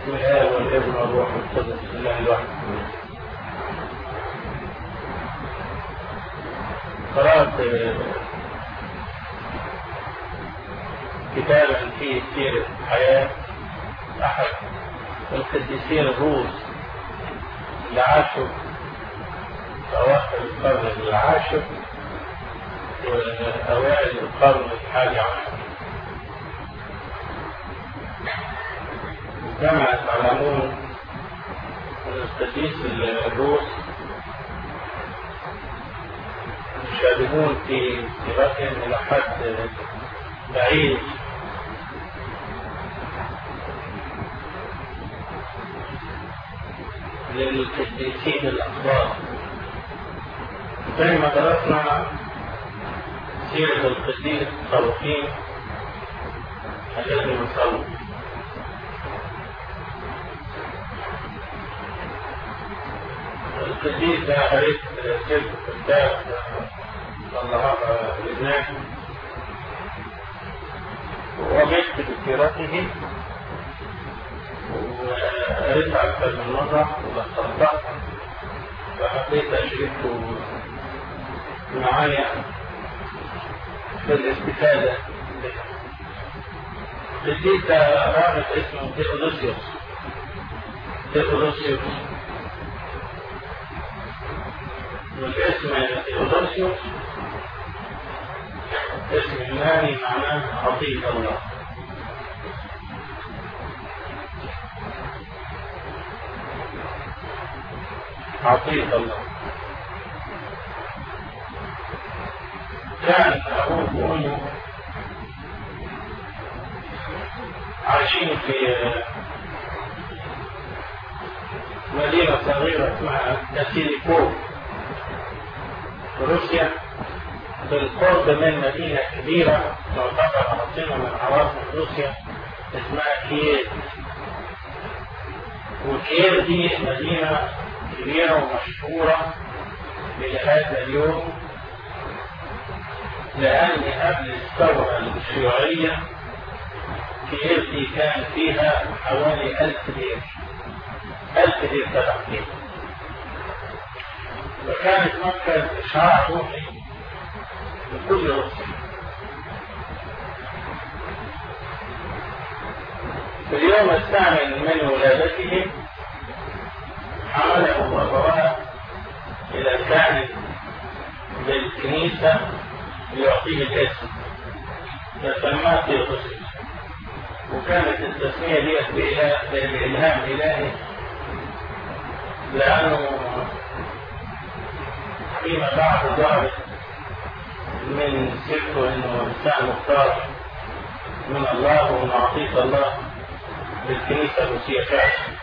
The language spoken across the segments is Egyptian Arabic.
بسم الله والابن والروح القدس الله الواحد قرأت كتابا فيه سيرة حياة أحد القديسين الروس اللي عاشوا في أواخر القرن العاشر وأوائل القرن الحادي عشر جمعت على العموم القديس الروس يشابهون في صيغتهم إلى حد بعيد للقديسين الأخبار زي ما درسنا سيرة القديس الصالحين الذي نصلي القديس ده قريت سيرة الكتاب الله لبنان وجدت بسيرته وقريت أكثر من مرة وصدقت فحبيت أشركه معايا في الاستفادة القديس ده راجل اسمه تيودوسيوس تيودوسيوس والاسم تيودوسيوس اسم يوناني معناه خطيب الله عطية الله كان أبوه وأمه عايشين في مدينة صغيرة اسمها كاسيليكوف في روسيا بالقرب من مدينة كبيرة تعتبر عاصمة من عواصم روسيا اسمها كييف وكييف دي مدينة كبيرة ومشهورة إلى هذا اليوم لأن قبل الثورة الشيوعية كييف دي كان فيها حوالي ألف دير ألف دير تبع كييف وكانت مركز إشعاع روحي لكل روسيا في اليوم الثامن من ولادته حمله أبواه إلى كاهن بالكنيسة ليعطيه الاسم فسماه تيوتوسيوس وكانت التسمية ديت بإلهام إلهي لأنه فيما بعد ظهرت من سيرته انه انسان مختار من الله ومن عطية الله للكنيسة الروسية فعلا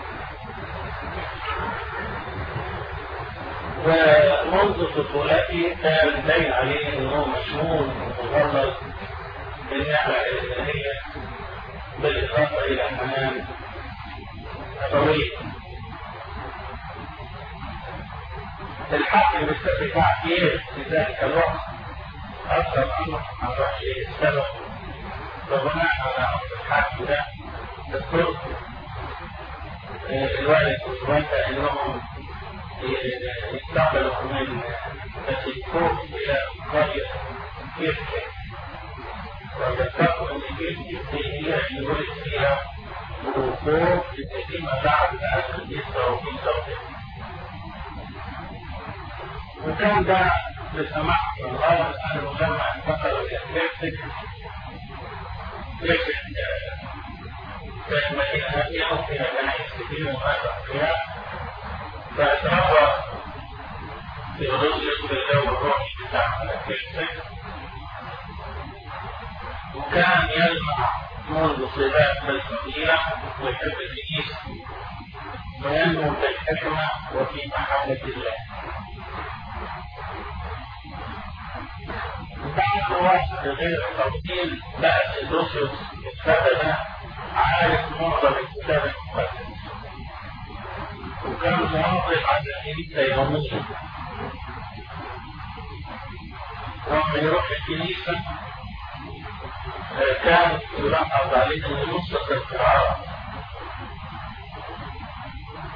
ومنذ طفولته كان باين عليه انه مشمول ومغلظ بالنعمة الإلهية بالإضافة إلى حنان أبويه الحق بتاع كيف في ذلك الوقت أكثر أمر ما راحش السبب فبناء على أمر الحق ده الطرق الوالد والوالدة إنهم يستقبلوا من تسيكوك إلى قرية كيركي وذكروا أن كيركي هي اللي ولد فيها وفوق فيما بعد أن يسروا في صوته وكان ده بسماح الله أنه لما انتقلوا إلى كيركي كيركي كانت مدينة هادية وفيها كنائس كثير وهذا القيام فأتربى في روسيا بالجو الروحي بتاع كيركي وكان يلمع منذ صباه الفضيلة ويحب الكنيسة وينمو في الحكمة وفي محبة الله بعد وقت غير طويل بقى سيدوسيوس اتفتن عارف معظم الكتاب المقدس وكان مواظب على الكنيسة يوميا وما يروح الكنيسة كان يلاحظ عليه نص القراءة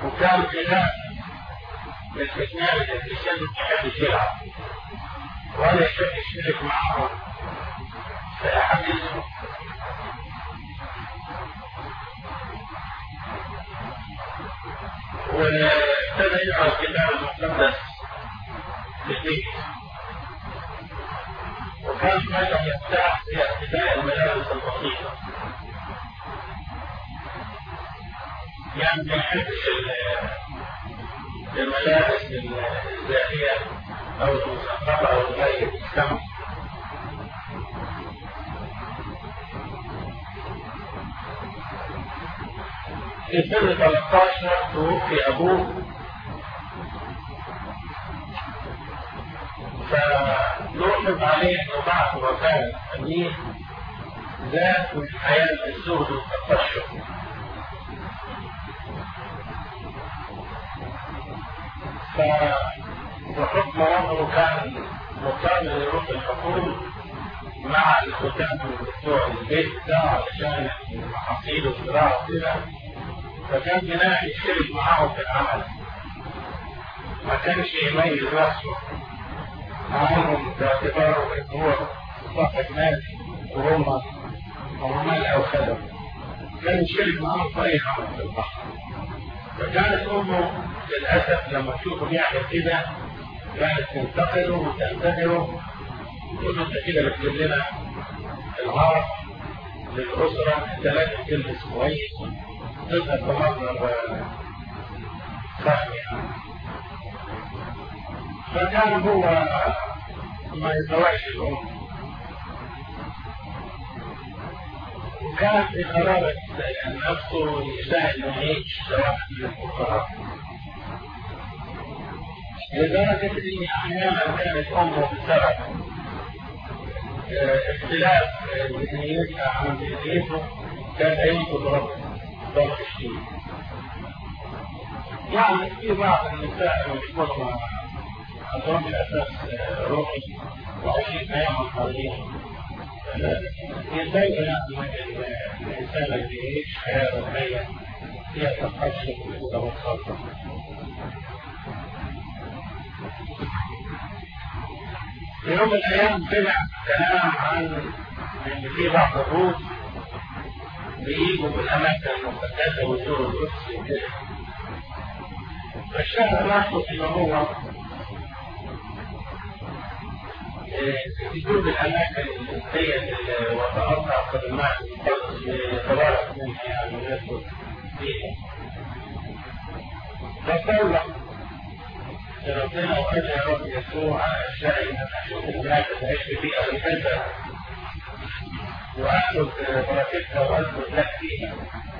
وكان خلاف للفتنان اللي في السن يحب يلعب ولا يحب يشترك معهم في أحاديثهم وابتدى يقرا الكتاب المقدس في البيت وكان فجأة يرتاح في ارتداء الملابس البسيطة يعني ما يحبش الملابس الزاهية أو المثقفة أو الغير السمع في سن 13 توفي أبوه فنؤخذ عليه أنه بعد وفاة أبيه ذات من حياة الزهد والتقشف فبحكم أنه كان مضطر يروح الحكومة مع الختام بتوع البيت ده علشان محاصيل الزراعة وكده فكان بناء يشترك معاهم في العمل ما كانش يميز نفسه معاهم باعتباره ان هو صاحب مال وهم عمال او خدم كان يشترك معاهم في اي عمل في البحر فكانت امه للاسف لما تشوفه بيعمل كده كانت تنتقده وتنتهره تقول له انت كده بتجيب لنا العرب للاسره انت لازم تلبس كويس تظهر بمظهر فهمي فكان هو ما يتوعش الأم وكان في قرارة نفسه يساعد انه يعيش سواء من الفقراء لدرجة ان احيانا كانت امه بسبب اختلاف ذهنيتها عن ذهنيته كان ينقض ربه ضغط الشيء يعني في بعض النساء يكونوا عندهم الاساس روحي وعايشين ايام الخارجيه يتضايقوا يعني الانسان اللي يعيش حياه روحيه فيها تقشف وتوسط في يوم من الايام سمع كلام عن ان في بعض الروس بيجوا في الاماكن المقدسه ويزوروا القدس وكده فالشهر نفسه ان هو يزور الاماكن ديت وتقطع خدمات يتبارك منها يعني ويدخل فيها فصلى ربنا وقال يا رب يسوع الشرعي ان اشوف الناس تعيش في بيئه مكلفه واخذ بركتها واثبت لك فيها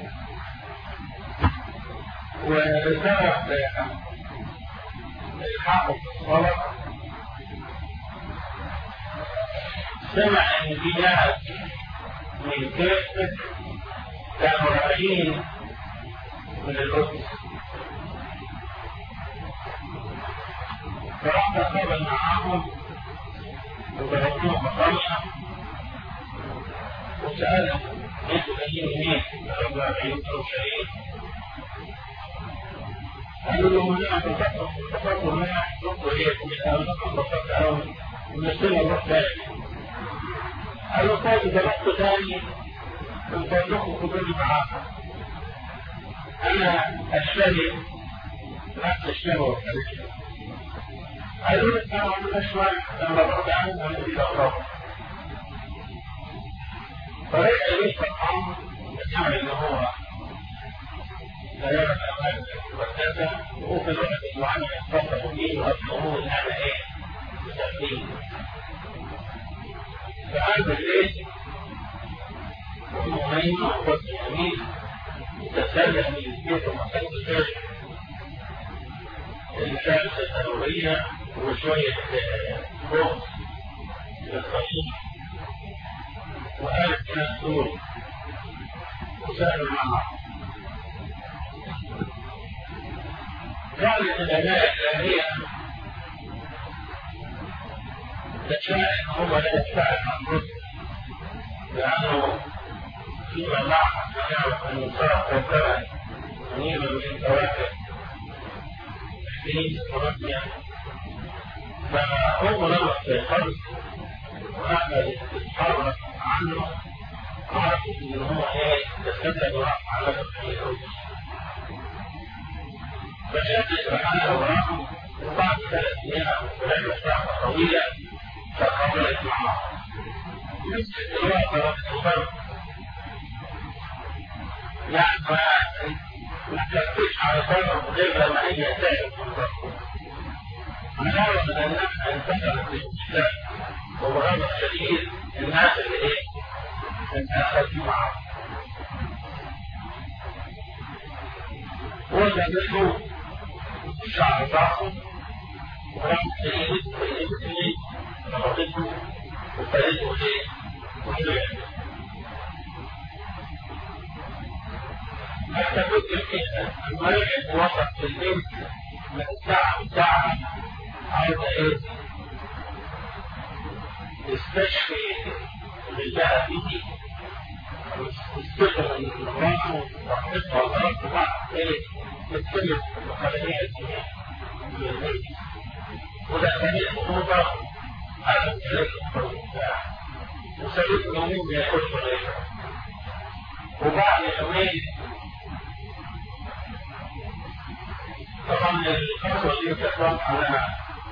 وبسبب الحق في الصلاه سمع ان في ناس من كيف كانوا رايحين من القدس فراح تقابل معاهم وضربوه بطريقه وسألهم انتوا جايين منين؟ قالوا رايحين اورشليم قالوا له لا تفكروا تفكروا ما يحصلوا اليكم الان تفكروا ونسينا نروح تاني قالوا طيب اذا رحتوا تاني كنت اقول لكم خدوني معاكم انا اشتري نفس الشهوه والكلام قالوا لي انا عملنا شويه لما بعد عنهم انا اريد اقرب فرجع يشرب الامر يعمل ان هو لا يرى الاعمال المقدسه وفي الوقت المعين يتصرف فيه ويطلبوه ان انا ايه بتقديم فقال بالليل ومهيمة وقت اليمين تسلح من البيت ومكان السجن المشاهدة الضرورية وشوية بوكس للخشية وقالت ناس دول وسألوا معه كانت العناية الإلهية تشاء ان هو لا يدفع عن الرسل لانه فيما بعد يعرف ان الصرف والثمن قريبا من كواكب في روسيا فهو لما استيقظ وقعد يتحرك عنه عرف ان هو ايه تسلل وراء على الحيوان فشاف سبحانه وراءه وبعد ثلاث ايام ولما ساعه طويله تقابلت معه نفس الوقت الفرق يعني ما تكفيش على فرق غير لما هي تاني نرى ان احنا انتشرت الاستسلام وبغضب شديد الناس اللي ايه؟ الناس معه وجدته شعر راسه ورمز سيد سيد سيد ربطته وفريده ايه؟ وحلوه حتى فكر كده المريض وسط في البيت من الساعة لساعة عاوز ايه؟ يستشفي بالله فيه ويستخدم الراسه وحطها الارض وبعد ايه؟ يتكلم بخلفية من البيت وده فريق خطوطة على الثلاث وسبيل الأمور ما ياكلش غيره وبعد يومين طبعا الخطوة دي تقوم على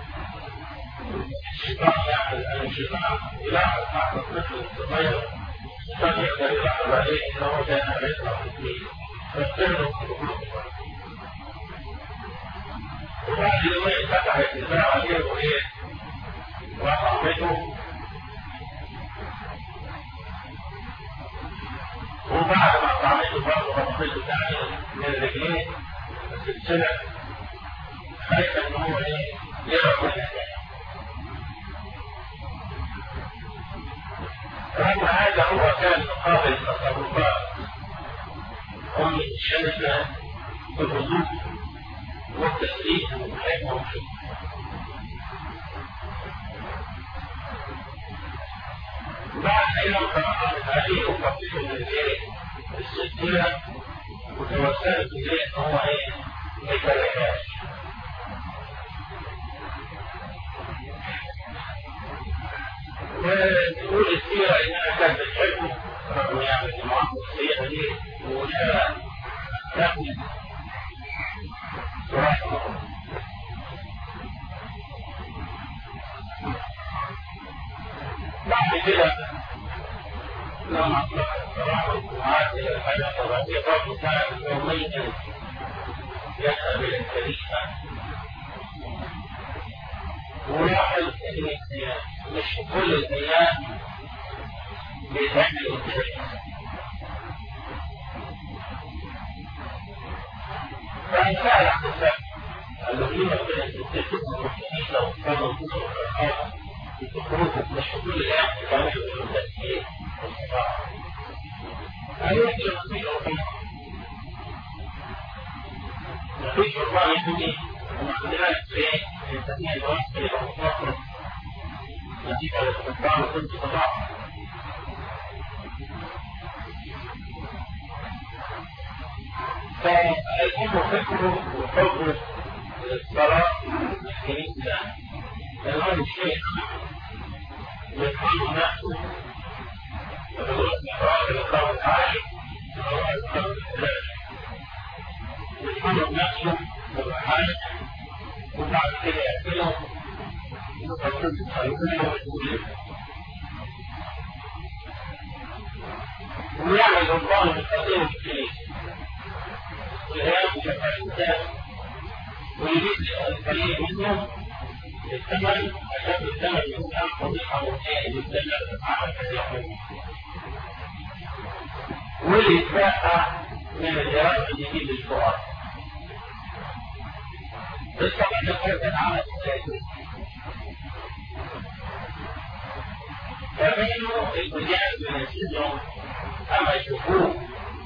الشيطان يعمل الشيطان يلاحظ بعض الطفل الصغير قد يقدر يلاحظ عليه ان هو كان يقرا في الدين فاستمر وبعد يومين فتح النزاع عليه وايه وقامته وبعد ما قامته برضه قامته ثاني من الرجلين السلسله خايف ان هو ايه يقرا كل حاجه رغم هذا هو كان مقابل تصرفات أم الشمس بالهدوء والتسليم والحكمة والحكمة بعد أيام قرأت هذه وقفت من البيت السلسلة وتوسلت إليه هو إيه ما يتركهاش وتقول السيرة إنها كانت بتحبه رغم يعني المعاملة السيئة دي ولا تاخد بعد كده لما راحوا معاه إلى الحياة الرئيسية برضه كان يوميا يذهب إلى الكنيسة ولاحظ ان مش كل الايام بيتعمل كده فانسال عن السبب قال له ليه ربنا تتفق المسلمين لو كانوا كفر الارقام بتخرجوا مش كل الايام بتعملوا التسجيل والصفاء قال له انت مفيش ربنا مفيش ربنا يهودي وما عندناش ايه التسمية الوصف اللي بتفكر نتيجة للتفاعل كنت تضاعف فالأمر فكره وحبه للصلاة الكنيسة الآن الشيء يفهم نفسه ويقول محراب الإقامة العالي يفهم نفسه ويحاول وبعد كده يقفلهم ويعمل رمضان بالتقديم في الكنيسة ويهيئ مشفع الإنسان ويجيب الفريق منهم الثمن عشان الثمن يكون كان فضيحة وكائن الثمن على الفريق واللي يتبقى من الدراسة اللي يجيب الفقراء بالطبع الفرق عمل فبينه البنيان من السجن أما يشوفوه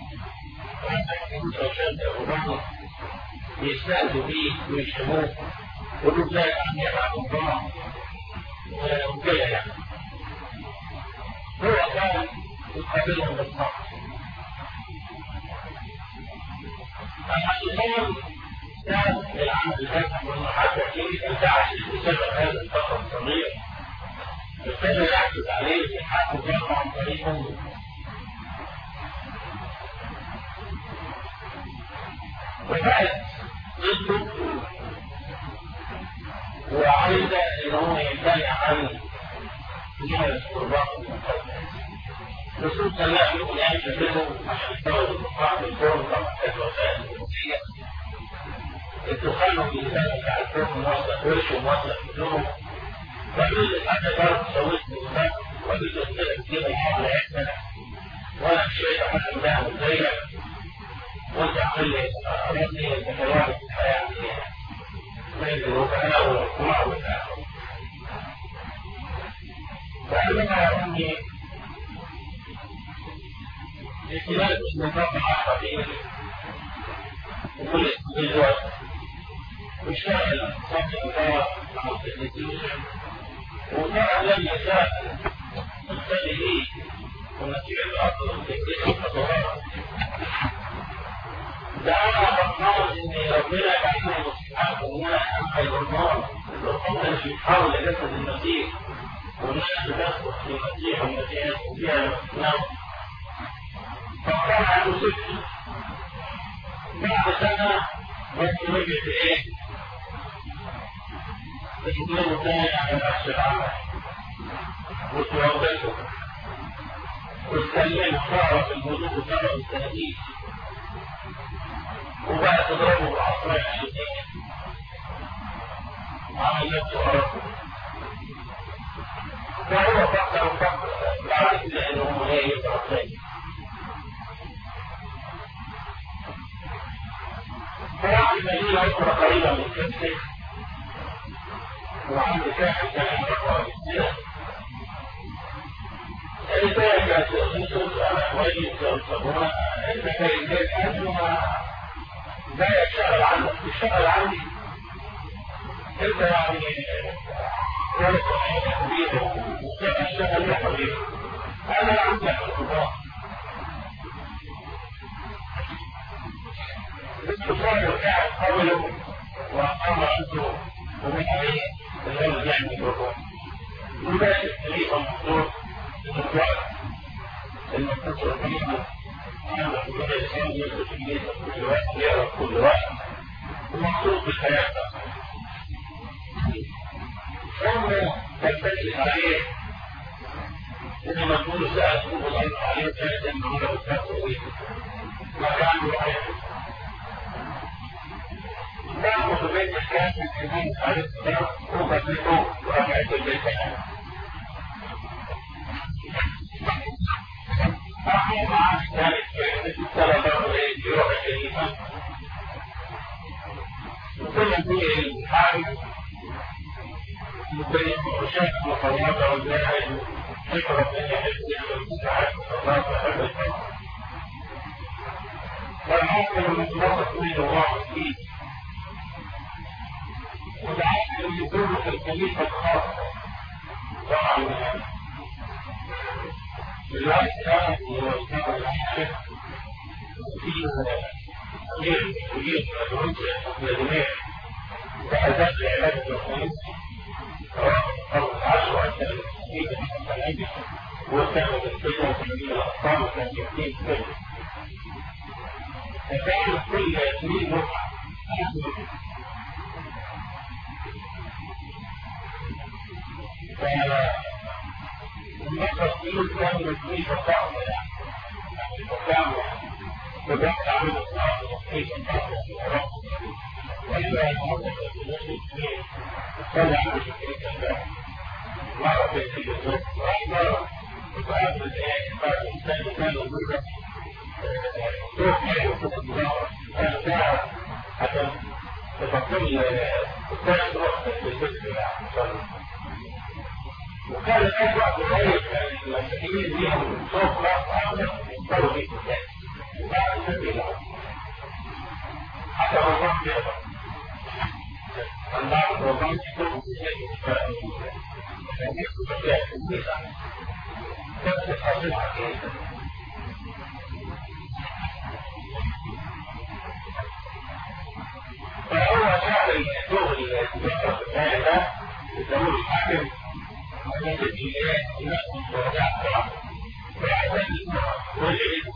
يستهزوا به ويشتموه يقولوا لا أن يلعبوا الله وكذا يعني هو كان يقابلهم بالصبر أما الإمام كان العمل الفاتح والمحاسبة فيه الدعش بسبب هذا الفقر الصغير بالتالي يحدث عليه حق الرقم عن طريق وبعد ضده وعايزة ان هو يمتنع عن جهة القربات خصوصا لا يمكن ان يشبهه عشان يتجوز القربات الكون طبعا الوسائل الجنسية الدخان بالنسبة بتاع الكون موصل وش وموصل كلهم ويوجد حاجة برضه سويت بالنسبة ويوجد كده كتير الحمل يحسن ولا شيء حتى ده زيك وانت عامل لي ربي التكلم في الحياة بين الوكلاء والحكومة والآخر وعندما يعني اختلاف المنطقة العربية وكل الجوات واشتغل صف الدواء مع الانستيوشن وطبعا لم يزال مختلفين ونتيجة الأصل التكليف والخطوات ده أنا بطمن إن ربنا يعلمه سبحانه وتعالى أن الهرمون الهرمون اللي بيتحول لجسد المسيح والناس بتسقط في المسيح والمسيح وفيها نوم فكان عنده ست بعد سنة بس وجد إيه؟ اثنين تاني على نفس العمل وتوظفه واتكلم صار في الوضوء وصار التهديد وبقى تضربه بالعصاية الشديدة وعمل نفسه أرضه فهو فكر وفكر بعد كده انه هو ايه يضرب تاني فراح المدينة أخرى قريبة من كنسة وعند ساحل كان يقرأ بالسنة الرسالة كانت نصوص أنا كويس والصبورة أنت كإنسان أنتما لا يشتغل عنك يشتغل عندي انت يعني اشتغل يا حبيبي انا عندي الخطاب الصالح قاعد قبله واقام عنده ومن عليه الرجل يعمل الركوع وده الطريقه المفروض الوقت المفروض الطريقه أنا كل إنسان يدرس إليه كل وقت يعرف كل وقت ومقصود بالحياة ثم تتكل عليه إن مقبول سأل سوق الأرض عليه كانت أنه له التقوى مكان رأيه تأخذ بيت الكاس من حدود عليه السلام وفتحه ورجعت البيت أخي مع ذلك السبب يروح الشريفة وكل فيه الحارس مبين وشاك مقرمات والجاهل فكرة فالممكن المطلق من الله فيه ودعاء يكون في الخليفة الخاصة طبعا الوقت كان يوصل الحاجة فيه غير وغير الدماغ وأداء العلاج الرقمي أو العشر عشان يجب وكان الفكرة في الأطفال وكان يحتاج كده فكان كل سنين رفع فالنقص فيه كان يجري فقط يعني وده عمل الصلاة والصحيح وإذا يتعرض للناس فلا عمل شكرا مرة في التلفزيون وأكبر وتعرض الآية بعد الإنسان كان يقول روح ما يوصف النظام أنا ساعة حتى تفكر الثلاث روح في الفكر وكان الأجوع بغير المسيحيين لهم صوت راس أحمد يستوي في الثاني وبعد النبي له حتى رمضان يقدر من بعد رمضان يكون في شيء يعني يكتب فيها كمية بس الحاصل عقيدة الفترة الثانية ده يسموه الحاكم ويجب إليه ينفذ درجات صعبة فيعتمد والعلم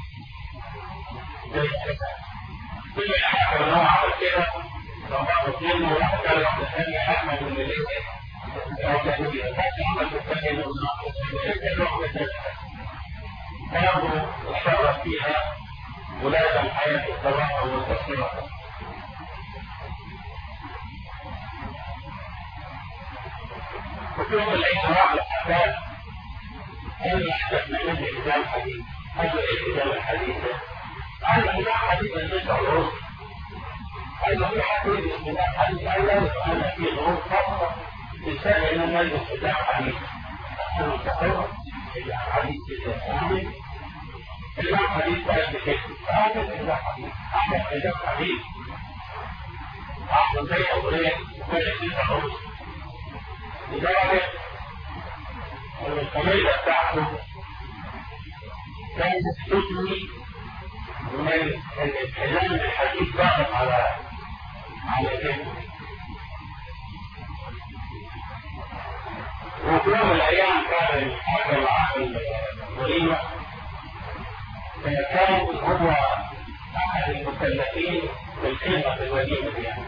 كل حاجة لو عمل كده لو بعض اثنين وواحد قال واحدة ثانية أحمد من الليل أو تهوية لكن عمل الثانية من الناقص برضه اشتغل فيها ولازم حياة الصلاة والتصوير وفي يوم العيد راح لحسان قال لي احدث من نجم الكتاب الحديث قال له ايه الكتاب الحديث ده؟ قال له كتاب حديث النساء والرسل قال له في حديث الكتاب حديث قال له انا في ظروف خاصه تسال ان نجم الكتاب حديث قال له تصور حديث الكتاب الإمام حديث بعد بكيف هذا الإمام حديث أحمد الإمام حديث أحمد زي أولياء كل شيء تعود لدرجة أن القبيلة بتاعته كانت تثني من الالتزام بالحديث ضغط على على جسمه وفي يوم من الأيام كان الحاكم عامل وليمة كان هو احد المكلفين بالخدمه في الوليمه يعني.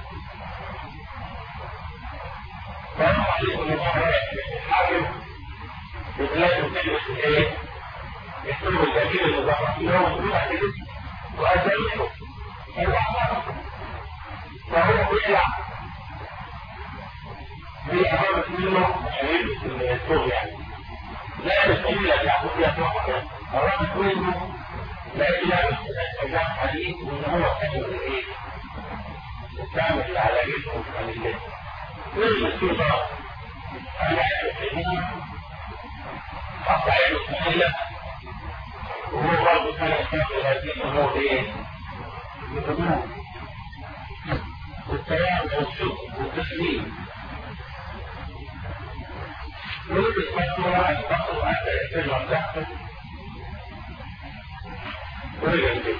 فراح عليكم الله الحاكم ببلاد تلبس ايه؟ يكتبوا الجميل اللي ظهر يوم يروح تلبس واجلته فهو بيطلع بيقرب منه عشان يلبس الثوب يعني. لا يستطيع يعقوب فيها ثوب قربت منه لكن لا يستطيع حديث ان هو سبب الايه؟ التعامل على جسمه عن الجسم. كل الصفات على الحديث قطع المستحيلة وهو برضه كان يستطيع هذه الامور ايه؟ بقبول والتواضع والشكر والتسليم يلبس مجموعة الفقر حتى يتم تحته ورجع البيت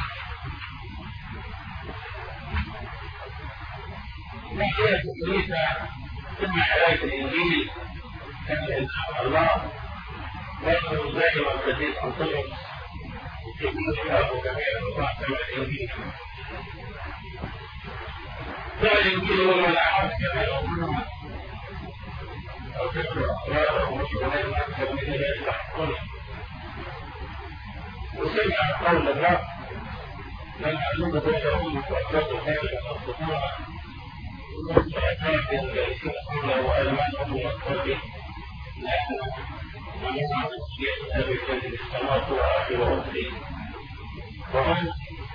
نحية كنيسة ثم حياة الإنجيل كان الله يذكر دائما القديس أنطونيوس في كتابه جميع محكمة الإنجيل ده الإنجيل هو من أحد كما أو فكرة أفراد أو مشغولين أكثر من ذلك يحكمون وسمع قول الرب لن أعلم بينهم وأجد خارج الخطوة وأتاك الكثير وألمانهم وأصحابه لأنه من يسعى يحسب الذي السماوات وآخر أمري وهم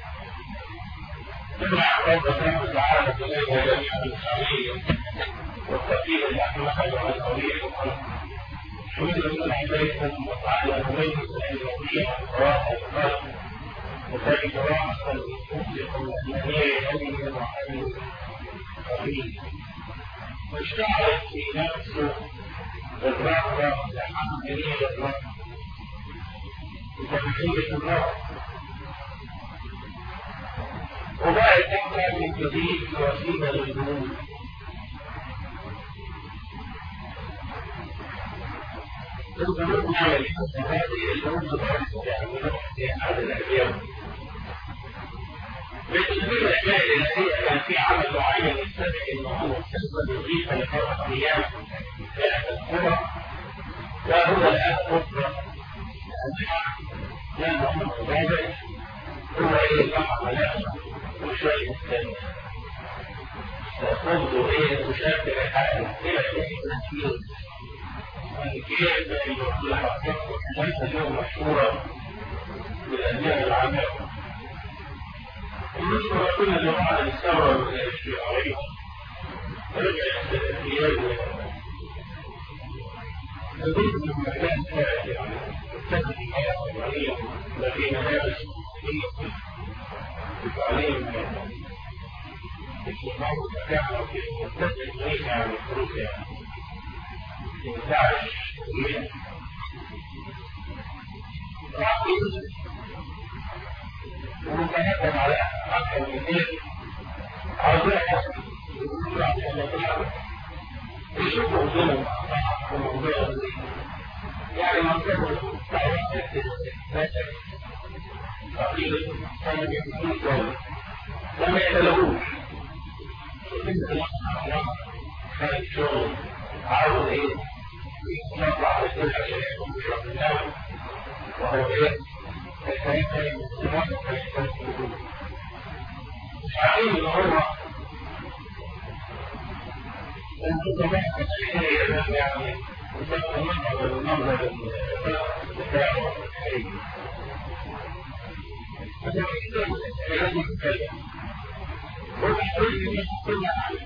سمع قول الله تعالى إليه جميع الخليل والتقييم الأحمد والقوي حمد عليكم وتعالى عليكم الوكيل وراء القلب وذلك رحمة مفلح الأمير أمين وحميد قريب واشتعلت في نفسه الرغبة لحمد جميل الرب وتمحية الرب وبقى تبقى من جديد وسيلة للجنود الظروف هذه الظروف في هذا الايام بالنسبه للاعمال التي كان في عمل معين يستدعي انه هو حصه نظيفه لفرق ايام في القرى وهو الان خطبه لا محمد عباده هو ايه الامر على وشويه الثانيه وخذوا ايه مشاكل الحاله الى الاثنين كيف ليس اليوم مشهورة بالأديان العامة بالنسبة لكل جماعة الثورة الشيوعية رجعت الثياب تزيد من مكان ثالث يعني تجد حياة العليم التي مدارس في تعليم في بعض المكان أو في تجد عن الفروس يعني داعش ونتنبه على أكثر من ذلك عاوزين حسن يشوفوا ظلم وموضوع يعني منطقة فقير كان يكون لم يعتلهوش خارج شغل عاوز ايه يطلع في كل شيء يكون بشرط النوم وهو ايه الكلام مش عارفين ان هو انت كمان يعني وصلت المنظر المنظر بتاعه فده لازم يتكلم وبعدين كل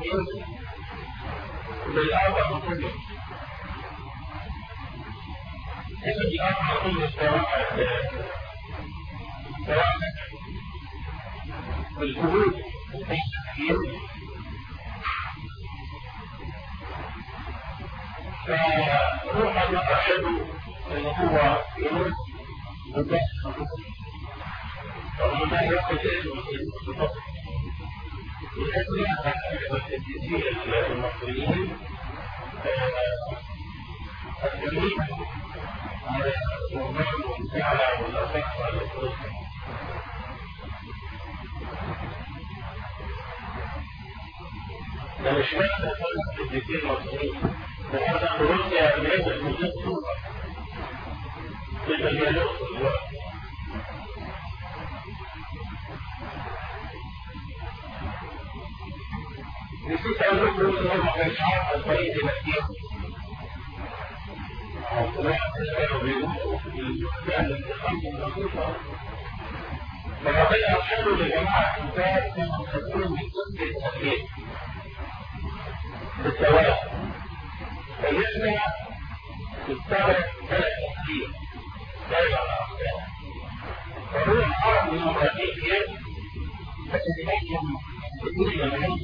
بالأربع كله هذا الأربع كله سواء سواء بالخروج فروح الله أشهد أن هو يموت بدأ وما يقصد المصريين التمرين على موضوع المساعدة والأساس على الفلسطين ده مش بس فرق الجزيرة المصريين ده حتى روسيا بيد المدن صورة بالتجارب دلوقتي نسيت اقول لكم ان هو ما كانش عارف الطريق يمشيه فربنا ارشدوا لجماعه الكتاب كما تكون من كتب التوحيد بالسواء فيسمع يتبع ثلاث تفكير دائما على الاقسام فهو عارف من مفاتيح فتتبين بكل من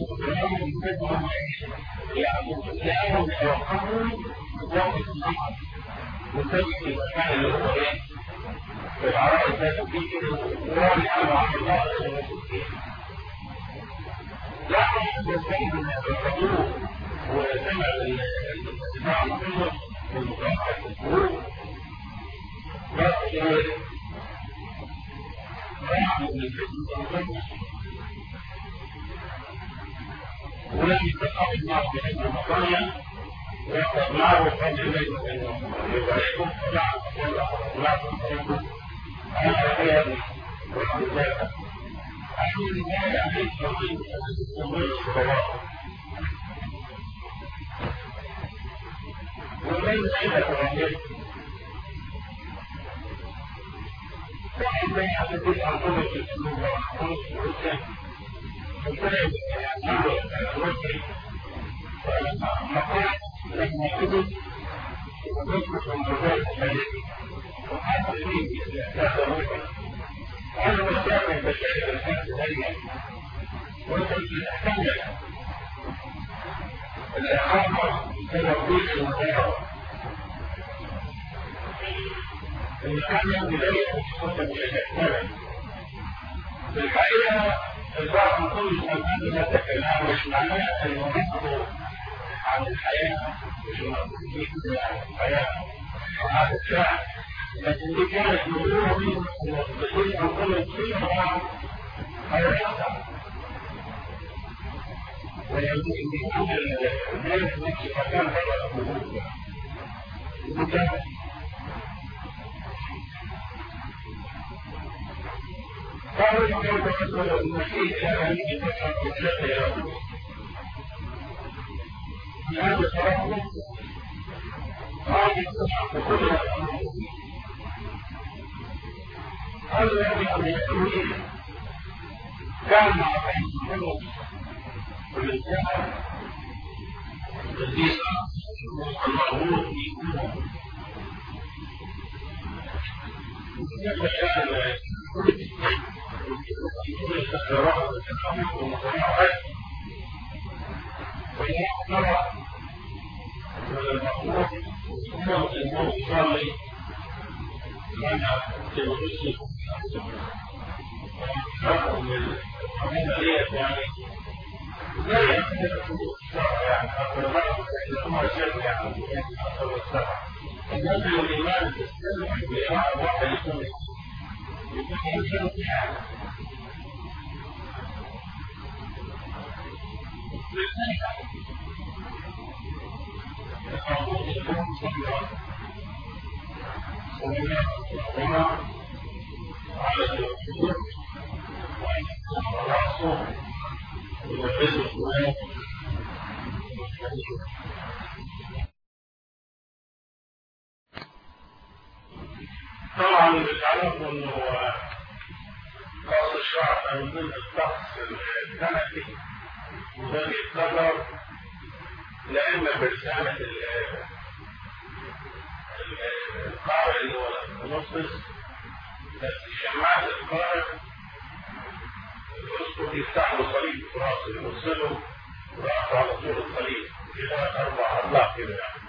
لأنهم يتوقفون وقت النهر وتجد المكان اللي هو ايه في العراء ذات الذكر ورابع على الله لا أحد يستعيد من الحضور وسمع الاجتماع كله والمتوقع في الظروف بس راح من الفتن ولم يتقى الناس بأن المطايا ويستطلعوا فضل الله يباركم فلا لا تصدقوا هذا خير وحد ذلك أهل الرواية عليه الصلاة والسلام ومن عند الرجل وعند يحدث الأرض في السنوة والسنوة لما كتب وتصبح من جزائر الملك وهذا فيه هذا مستقبل البشرية الناس الهيئة وصل تحتمل الإقامة كتوفيق المدارة المكان يوم ذلك خصوصا بشكل في الحقيقة البعض يقول الأمان لا تكلم مش معناه أن ينقضوا عن الحياة مش ينقضوا عن الحياة وهذا الشعب لكن دي كانت مدورة من المصدقين أو كل شيء طبعا هيحصل ويجب أن يكون الناس نفس مكان بره الحدود قالوا يقول بالنسبة للمسيح كان يجي فترة ثلاثة يوم هذا الصراحة هذه القصة كلها هذا الذي أن يكون كان مع بين والإنسان الذي المعروف يكون زي يعني أكثر مرة هم الشرك يعني أكثر والسبع الناس الإيمان في السلم بإراء الواحد يكون يكون شرك يعني المفروض يكون صبرا وما على الوجود وأن يكون رأسه ويحس طبعا بتعرفوا انه قص الشعر من ضمن الطقس السنتي وده بيتكرر لا اما برسالة القارئ اللي هو المنصص بس شماعة القارئ الاسقف يفتح له صليب في راسه يوصله راسه على طول الصليب في ثلاث اربع اطلاق كده يعني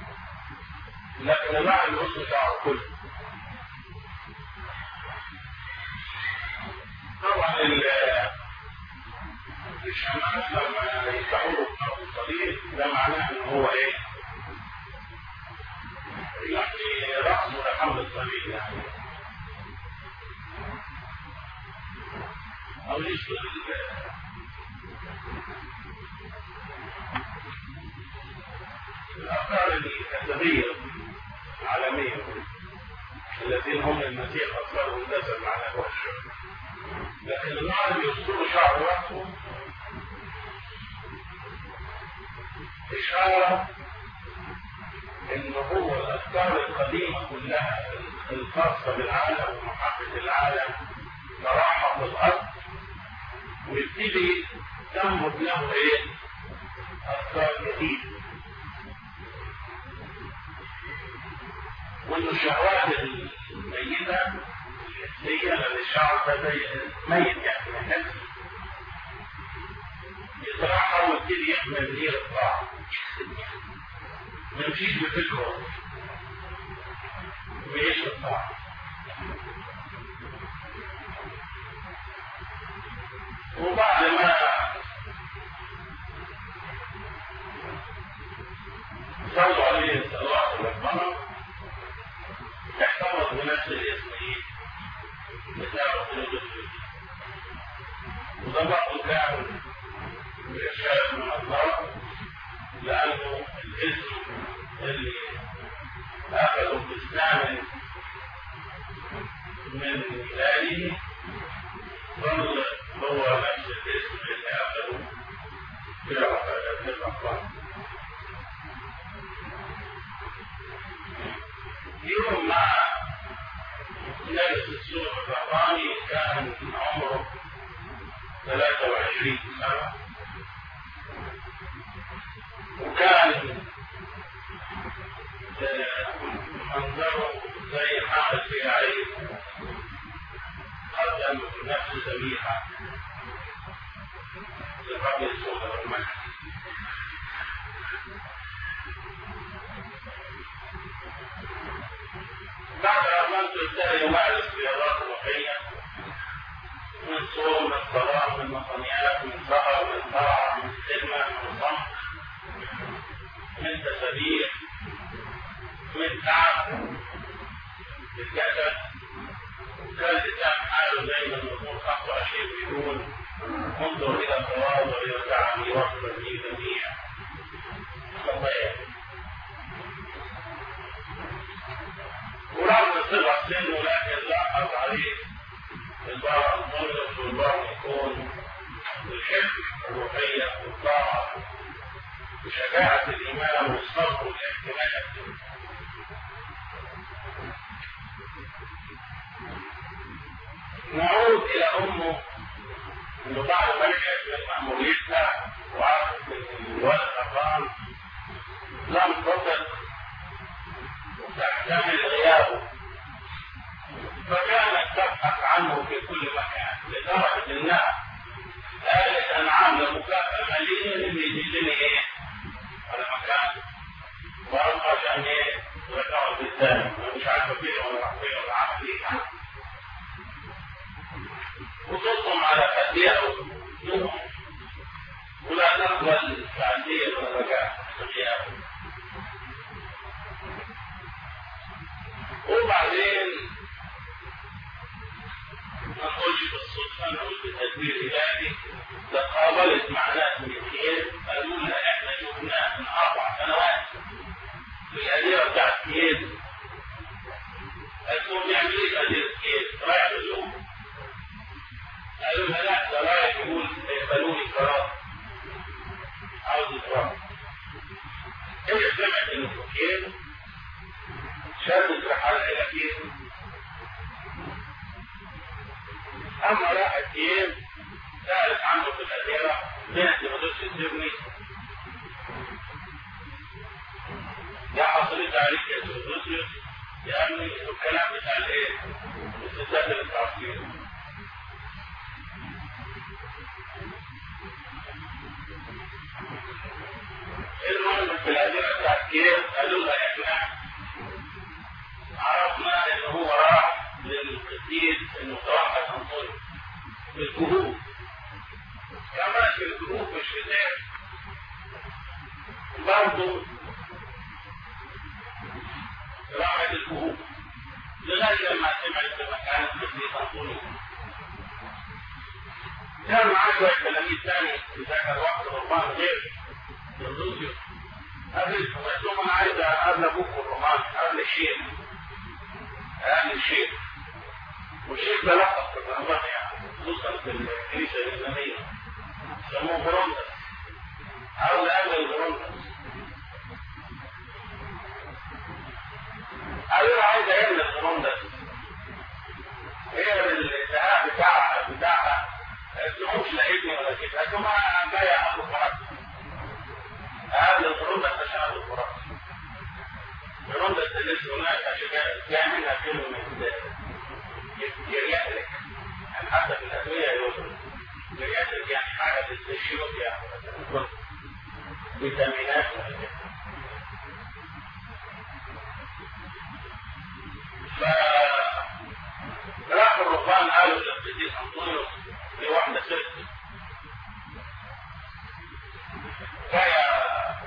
لكن مع الوسط بتاعه كله طبعا الشماعات لما يفتحوا له الصليب ده معناه ان هو ايه؟ يعني راسه لحمل الصليب يعني او يشبه الافكار الكتابيه العالميه الذين هم المسيح اصدروا النسب مع الوحش لكن العالم يصدر شعر راسه إشارة إن هو الأفكار القديمة كلها الخاصة بالعالم ومحبة العالم تراحة في الأرض ويبتدي تنبت له إيه؟ أفكار جديدة وإن الشهوات الميتة الحسية لأن الشعر ده زي ميت يعني من يتراحى ويبتدي يحمل نير الطاعة ما يمشيش بفكره ويعيش الطاعة وبعد ما صلوا عليه الصلاة والسلام احتفظ بنفس الاسم ايه؟ بتاعه وده برضه كان بإرشاد من الله لأنه الاسم اللي أخذوا بإسلام من ميلاده ظل هو نفس الاسم اللي أخذوا في عقيدة الأخبار يوم مع نفس السوق الرحماني كان عمره 23 سنة وكان منظره زي حامل في عين قدم نفسه ذبيحة للرب يسوع والمجد بعد أن ابتدى يمارس رياضات روحية من صوم من صلاة من مصنيات من سهر من طاعة من خدمة من صمت من تسابيح من تعب في الجسد كان الإنسان حاله دايما يكون 25 بيقول انظر إلى التواضع يرجعني وصلا لي جميع خطايا ورغم صغر سنه لكن لاحظ عليه البعض المدرس والبعض يكون بالحفظ الروحية والطاعة وشجاعة الإيمان والصبر والاحتمال نعود إلى أمه إنه بعد ما رجعت من مأموريتها وعرفت إن الولد أقام لم تطق وتحتمل غيابه فكانت تبحث عنه في كل مكان لدرجة إنها قالت أنا عاملة مكافأة مالية اللي يدلني إيه على مكان وأروح عشان إيه رجعوا بالثاني مش عارفة فين ولا راح فين ولا عارف إيه وتصم على خديها الأقوال التعدية والرجاء الغياب وبعدين ما نقولش بالصدفة نقول بتدبير إلهي تقابلت مع ناس من كييف قالوا لنا إحنا شفناه من أربع سنوات في الأديرة بتاعت كييف قالوا بيعمل إيه في أديرة كييف؟ رايح اليوم قالوا لنا لا ده رايح يقول يقبلوني كرامة عاوز كرامة هي سمعت إنه في كييف شافت رحلة إلى كييف أما راحت كييف سألت عنه في الأديرة بنت مدرسة السجن يا حصلت عليك يا سيدوسيوس يا أمي الكلام بتاع الإيه؟ الستات التعصير المهم في الأديرة بتاعت كييف قالوا لها إحنا عرفنا إن هو راح للقديس المتوحد أنطونيوس في الكهوف كمان في الكهوف مش في ذلك برضه راحت الكهوف لغاية لما سمعت بمكان القديس أنطونيوس كان معاه شوية تلاميذ تاني في ذاك الوقت ربان غير يوزوسيوس قابلت قلت لهم أنا عايز أقابل أبوكم الرومان قبل الشيخ قبل الشيخ والشيخ ده لقب في الرهبان يعني خصوصا في الكنيسة الإسلامية سموه بروندا أو لأجل بروندا قالوا له عايز أعمل بروندا هي الانتهاء بتاعها بتاعها تقومش لقيتني ولا كده قالت لهم أنا جاي أخذ فرق قبل البروندا تشعب الفرق بروندا اللي هناك عشان يعملها كلمة جرياتريك يعني حتى في الأدوية يوصل جرياتريك يعني حاجة تستشيرك يعني فيتامينات فراح الرهبان قالوا للقديس أنطونيوس لواحدة ست جاية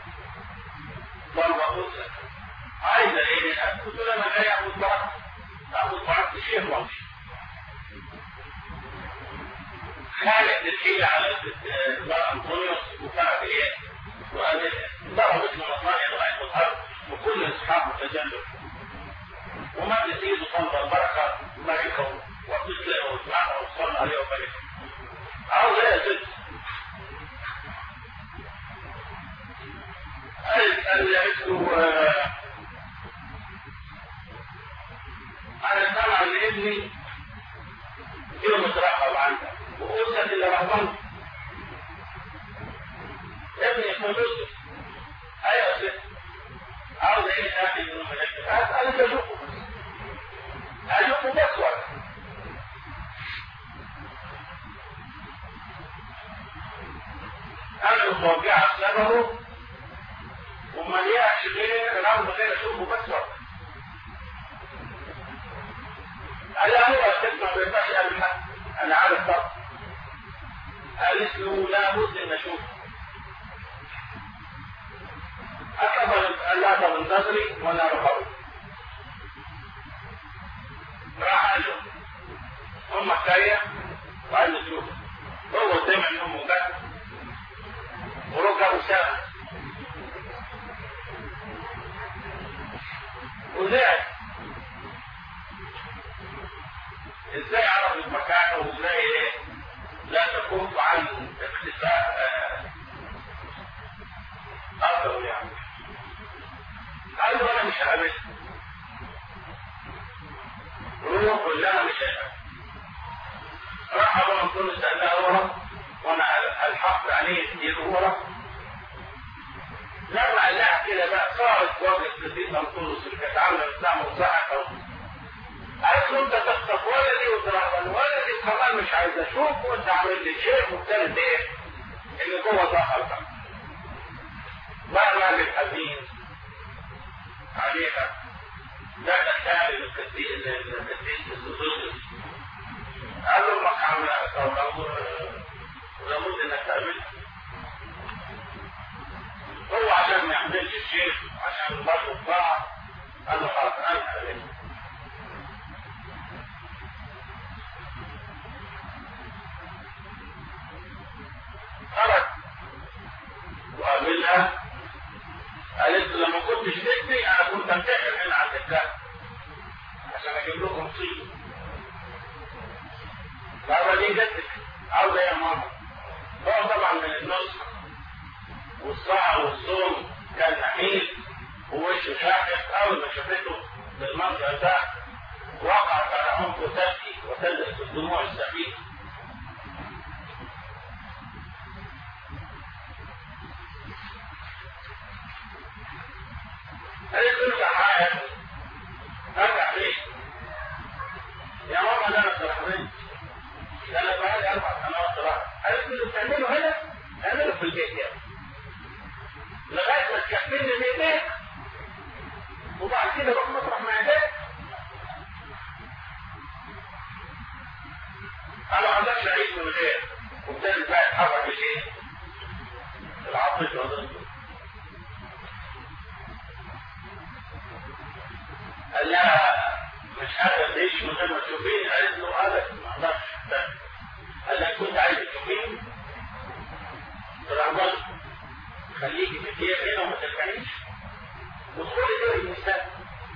ضربة أنثى عايزة إيه؟ قلت له أنا جاي أخذ بركة أخذ بركة الشيخ وأمشي كانت الحيلة على أنطونيوس وكانت إيه؟ ضربت له مصانع لغاية الأرض وكل أصحابه تجلوا وما تزيد صلى البركة بركة وتسلم وتسمعها وتصلى عليه وبركة عاوز إيه يا ست؟ قالت أن اسمه أنا سامع إن ابني فيه مترقب عنك وأسد اللي رهبنت ابني اسمه يوسف أيوة يا ست عاوز إيه أخي من الملائكة أنا أشوفه أشوفه بس وقت أنا متوقع سببه وما ليش غير رغم غير اشوفه بس وقت قال لا هو تسمع بيرضاش قال لا انا عارف طب قالت له لابد ان اشوفه أكبر قال لا طب انتظري وانا اروح راح قال له امك جايه وقال له شوف هو سمع ان امه جت وركبوا ساعه وزعل ازاي عرف المكان وازاي ايه لا تكف عن اختفاء اثر يعني قال له انا مش هقابلك روح قول لها مش هقابلك راح ابو منصور سالها ورا وانا الحقت عليه كتير ورا لما قال لها كده بقى صارت وجه القديس انطونيوس اللي كانت عامله اسلام وزعق قالت له انت تخطف ولدي وترهبن ولدي كمان مش عايز اشوفه وانت عامل لي شيخ وابتدت ايه؟ اللي جوه ظهر بقى. بقى الراجل حزين عليها دخل تاني للقديس القديس الانطونيوس قال له امك عامله ولابد انك تقابلها هو عشان ما يعملش الشيخ عشان برضه الطاعة قال له خلاص أنا عليه خرج وقابلها قالت له لما كنتش تبني انا كنت انتحر هنا عند الكهف عشان اجيب لكم طين الأربعة دي جدك عاوزة يا ماما هو طبعا من النص والصاع والصوم كان نحيل ووشه شاحب أول ما شافته بالمنظر ده وقعت على عنقه تبكي وتلبس الدموع السخيفة قالت له ارجع معايا ارجع ليه؟ يا ماما ده انا صرحت ده انا بقالي اربع سنوات صراحه قالت له بتعمله هنا اعمله في البيت يا لغايه ما تكفلني بايديك وبعد كده روح مطرح مع ايديك انا ما عندكش عيد من غير وابتدت بقى يتحرك بشيء العاطفه ضده قال لها مش قادر تعيش من غير ما تشوفيني قالت له ابدا ما اقدرش قال لها كنت عايز تشوفيني ترهبط خليكي في الديار هنا وما ترجعيش وادخلي دور النساء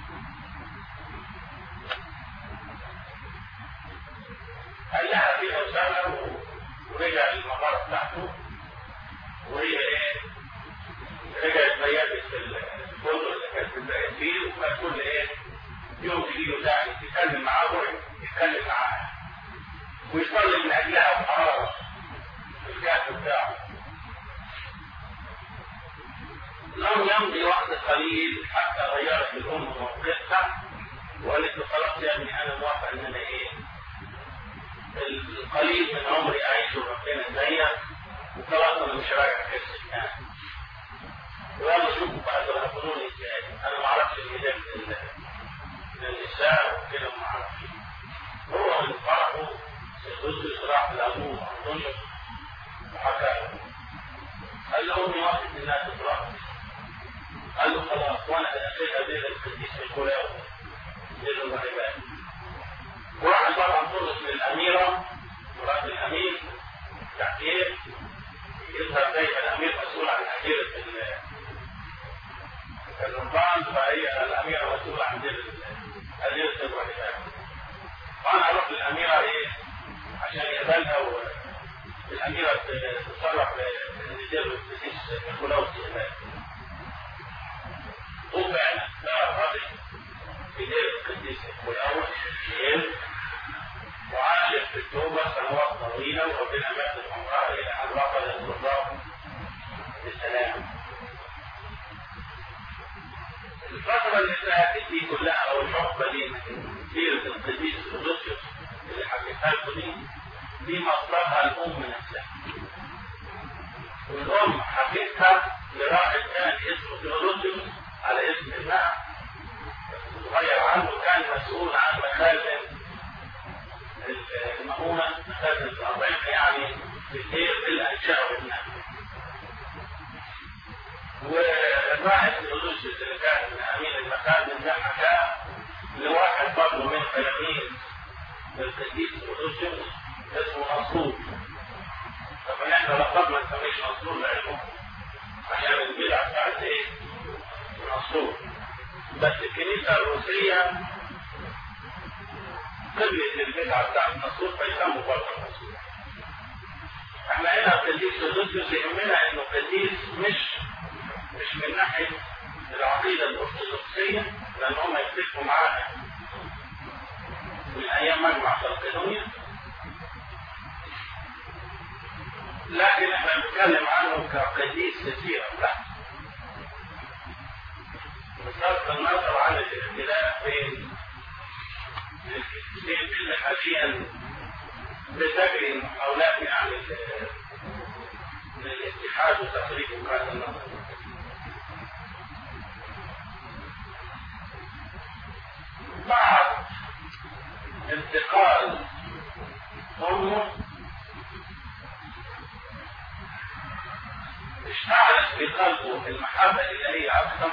قال لها في أسامة ورجع المغارة بتاعته وهي ايه رجعت ميادة الفندق اللي كانت بتبقى فيه وكانت كل ايه يوم تجي له داعي يتكلم معاه روح يتكلم معاه ويصلي من اجلها بحراره في الكهف بتاعه لم يمضي وقت قليل حتى غيرت الام موقفها وقالت له خلاص يا ابني انا موافق ان انا ايه القليل من عمري اعيشه ربنا زيك وخلاص انا مش راجع كسر يعني ويلا شوفوا بقى تاخدوني ازاي انا ما اعرفش الميدان من النساء وكده ما اعرفش هو من فرحه ضد صراع الابوه انطونيوس وحكى له قال له امي وقت انها تفرح قال له خلاص وانا اخيها بين القديس الكلاوي بين الرهبان وراح طبعا طرس للاميره مرات الامير تحقيق يظهر دايما الامير مسؤول عن حجيره الرهبان فهي الاميره مسؤوله عن حجيره الرهبان وانا اروح للاميره ايه عشان يقبلها والاميره تتصرف للرجال والقديس الكلاوي هناك وفعلا لا الراجل في دير القديس الكلاوي وعاشت في التوبة سنوات طويلة وربنا مات عمرها إلى أن وصل الصدام بالسلام. الفترة اللي فاتت دي كلها أو الحقبة دي سيرة القديس أودوسيوس اللي حكيتها لكم دي دي مصدرها الأم نفسها. والأم حكيتها لراجل كان اسمه تيودوسيوس على اسم ابنها صغير عنه كان مسؤول عن مخازن المؤونة مخازن الأربعين يعني بالخير بالأنشاء والناس والواحد تيودوسيوس اللي كان أمين المخازن ده حكاه لواحد برضه من تلاميذ القديس تيودوسيوس اسمه منصور طبعا احنا لقبنا نسميش منصور لعلمه عشان البدعة بتاعت ايه؟ منصور بس الكنيسة الروسية قبلت البدعة بتاعت منصور فيسموا برضه منصور احنا هنا القديس تودوسيوس يهمنا انه قديس مش مش من ناحية العقيدة الأرثوذكسية لأن هم يتفقوا معانا من أيام مجمع خلقدونيا لكن احنا بنتكلم عنه كقديس كثيرا لا بصرف النظر عن الاختلاف بين الكتابين اللي حاليا بتجري محاولات يعني للاتحاد وتقريب وجهات النظر بعد انتقال أمه اشتعل وولدت في قلبه المحبة الإلهية أكثر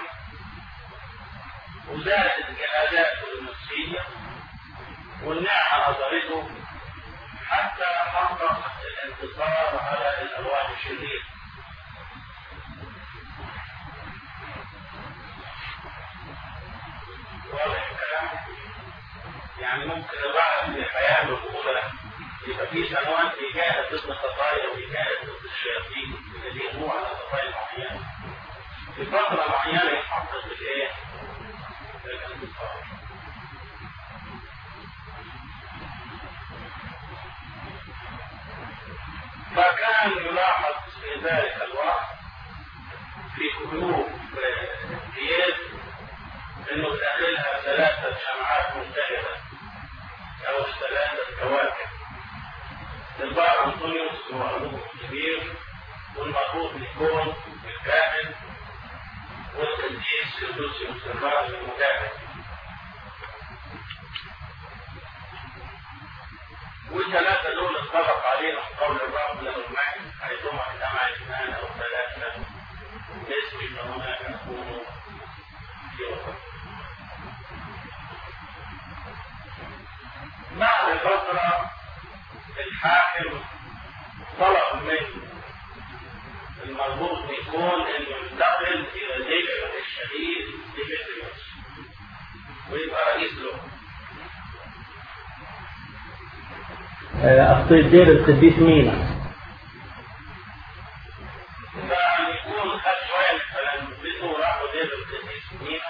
وزادت جهاداته النفسية والنعمة نظرته حتى حقق الانتصار على الألوان الشريرة واضح الكلام يعني ممكن الواحد في حياته الأولى يبقى في سنوات يجاهد ضد الخطايا ويجاهد ضد الشياطين اللي يغنوا على خطايا معينة في فترة معينة يحقق الإيه؟ الانتصار فكان يلاحظ في ذلك الوقت في قلوب كييف انه داخلها ثلاثة شمعات منتهبة او ثلاثة كواكب البار انطونيوس هو ابوه الكبير والمربوط نيكون الكاهن والقديس لوسيوس الراجل المجاهد والثلاثة دول اتفق عليهم قول الرب له المجد حيثما اجتمع اثنان او ثلاثة باسمي فهناك اكون في وسط بعد فترة الحاكم طلب من المربوط بيكون انه ينتقل الى ذكر الشهيد ديمتريوس ويبقى رئيس له أخطي دير القديس مينا فيكون خد شوية فلنبته راحوا دير القديس مينا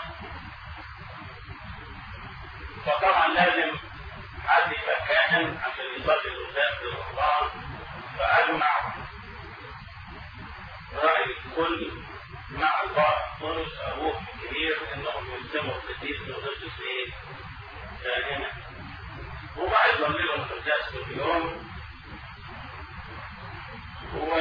فطبعا لازم حد يبقى كاهن عشان يصلي قدام في رمضان فأجمع رأي الكل مع البعض تونس أبوه الكبير إنهم يلزموا القديس نوغيتوس إيه؟ كاهنا وبعد يصلي لهم قداس كل يوم و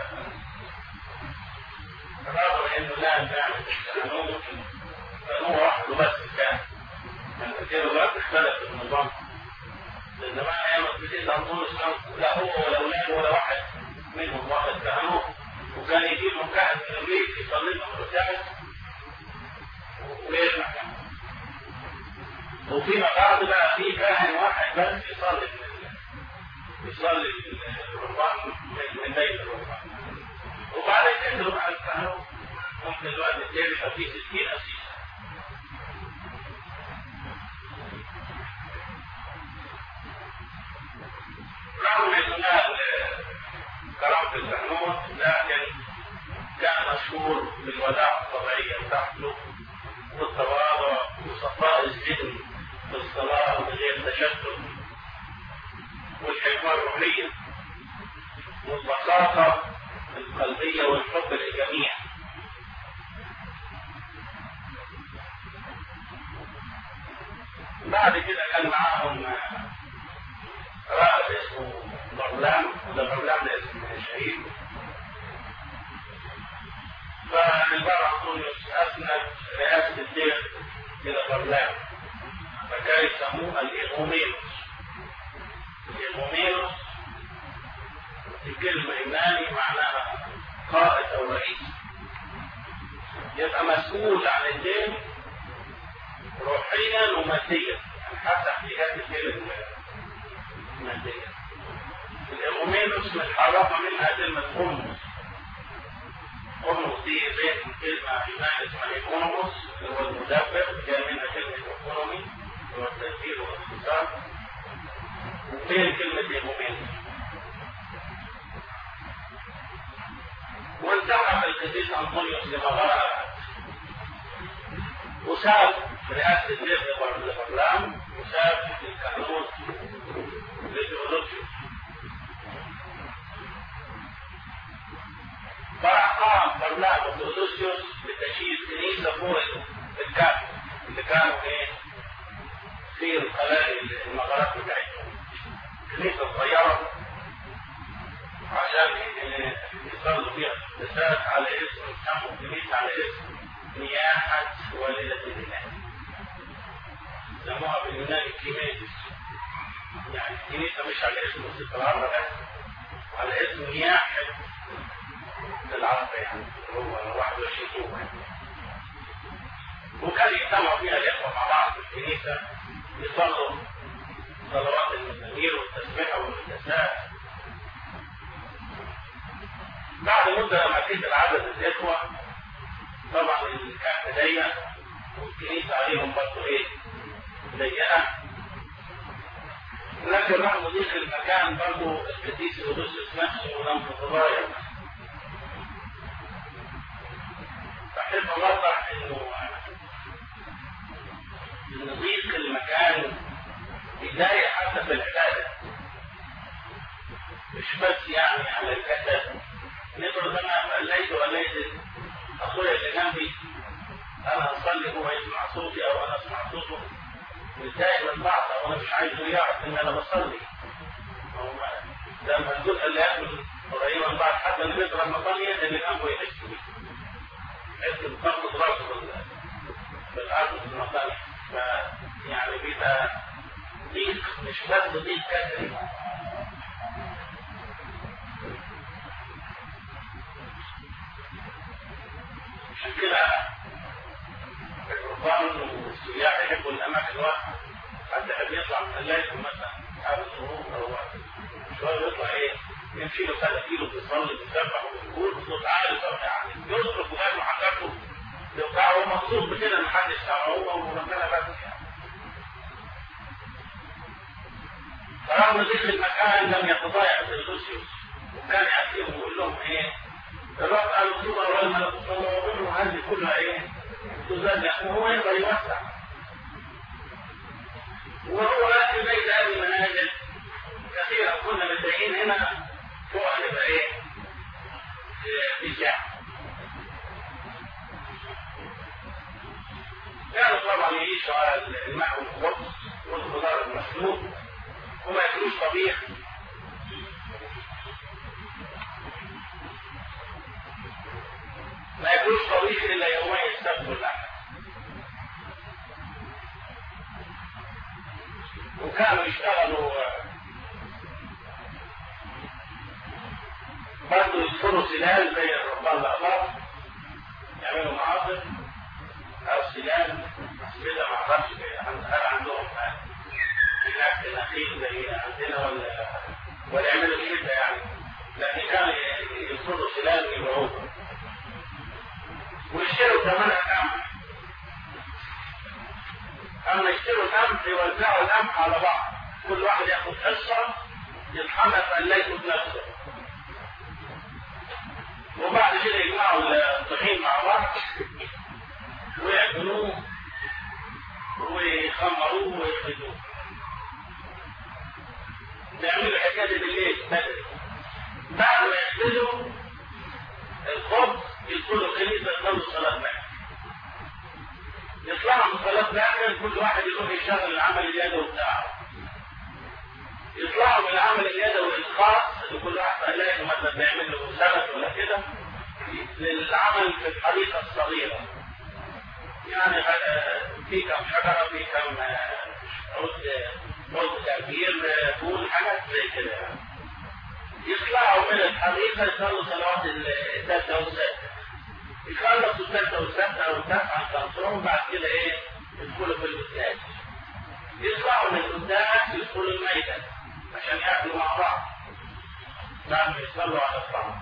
رغم إنه لا نعمل القانون فهو وحده بس كان من كتير الوقت اختلف النظام لأن زمان أيام القديس أنطونيوس كان لا هو ولا أولاده ولا واحد منهم واحد كهنوت وكان يجيب لهم كاهن من البيت يصلي لهم القداس ويرجع وفيما بعد بقى في كاهن واحد بس يصلي يصلي الرهبان من بيت الرهبان وبعد كده مع الكهنوت ممكن الوقت التاني يبقى فيه 60 أسيس رغم انه نال كرامة الكهنوت لكن كان مشهور بالوداع الطبيعية بتاعته والتواضع وصفاء الذهن في الصلاة بغير تشتت والحكمة الروحية والبساطة القلبية والحب للجميع بعد كده كان معاهم راهب اسمه برلام ده برلام ده اسم شهيد فالبار أنطونيوس أسند رئاسة الدير إلى برلام فكان يسموه الإيغومينوس الإيغومينوس الكلمة يوناني معناها قائد أو رئيس يبقى مسؤول عن الدين روحيا وماديا يعني حتى احتياجات الدين المادية الإيغومينوس متحرفة منها كلمة قمص قمص دي بين كلمة يوناني اسمها إيكونوموس اللي هو المدبر جاي منها كلمة إيكونومي اللي هو التدبير والاقتصاد وبين كلمة إيغومينوس وانتحب القديس أنطونيوس لمغارة وساب رئاسة الدير لبرلام وساب الكهنوت لتيولوجيوس فأقام برنامج تيولوجيوس بتشييد كنيسة فوق الكهنة اللي كانوا ايه في القلائل المغارات بتاعتهم كنيسة صغيرة عشان يصلوا فيها رسالة على اسم سموا الكنيسة على اسم نياحة والدة الإله سموها باليوناني كيميدس يعني الكنيسة مش على اسم موسيقى العرب بس على اسم نياحة عرفه يعني هو 21 يوم وكان يجتمعوا فيها الاخوه مع بعض في الكنيسه يصلوا صلوات المزامير والتسبيحه والقداسات بعد مده لما كتب عدد الاخوه طبعا الكهف ضيق والكنيسه عليهم برضه ايه ضيقه لكن رغم ضيق المكان برضه القديس اودوسيوس نفسه لم تتغير بحب اوضح انه ان ضيق المكان بدايه حتى في العباده مش بس يعني على الجسد نفرض انا صليت وليت اخويا اللي جنبي انا اصلي هو يسمع صوتي او انا اسمع صوته متضايق من بعض او انا مش عايزه يعرف ان انا بصلي لما الجزء اللي ياكل قريبا من بعض حتى اللي بيضرب مطانية اللي جنبه يحس بيه يحس بضغط راسه في الارض في المطانية فيعني بيبقى ضيق مش بس ضيق كسري عشان كده الرهبان والسياح يحبوا الاماكن الواسعه حد يحب يطلع من الليل مثلا حابب الغروب او شويه يطلع ايه يمشي له 3 كيلو بيصلي بيسبح وبيقول بصوت عالي يعني يصرف ويعمل حاجاته يبقى هو مبسوط بكده ان حد يسمعه هو وربنا بس فرغم ذكر المكان لم يتضايق باللوسيوس وكان يأتيهم ويقول لهم ايه الرب قال الصورة والملكوت والموضوع هذه كلها ايه تزلق وهو يقدر يوسع وهو لكن بيت هذه المنازل كثيرا كنا متضايقين هنا فوق هنبقى ايه في الجامع كانوا طبعا يعيشوا على الماء والخبز والخضار المسلوق وما ياكلوش طبيخ ما ياكلوش طبيخ الا يومين السبت والاحد وكانوا يشتغلوا برضه يدخلوا سلال زي الربان الاخضر يعملوا معاصر او سلال كده ما اعرفش هل عندهم هناك نخيل زي عندنا ولا ولا يعملوا كده يعني لكن كانوا يدخلوا سلال ويبيعوه ويشتروا ثمنها قمح اما يشتروا القمح يوزعوا القمح على بعض كل واحد ياخد حصه يطحنها في قلايته بنفسه وبعد كده يجمعوا الطحين مع بعض ويعجنوه ويخمروه ويخرجوه بيعملوا الحكايه دي بالليل بدري بعد ما يخبزوا الخبز يدخلوا الكنيسه يصلوا صلاه باكر يطلعوا من صلاه باكر كل واحد يروح يشتغل العمل اليدوي بتاعه يطلعوا من العمل اليدوي الخاص اللي كل واحد قال مثلا بيعمل له سبت ولا كده للعمل في الحديقه الصغيره يعني في كم شجره في كم عود عود كبير فول حاجات زي كده يعني يطلعوا من الحديقه يصلوا صلوات الثالثه والسادسه يخلصوا الثالثه والسادسه او التاسعه خمسهم بعد كده ايه يدخلوا في القداس يطلعوا من القداس يدخلوا الميدان عشان ياكلوا مع بعض بعد ما يصلوا على الطعام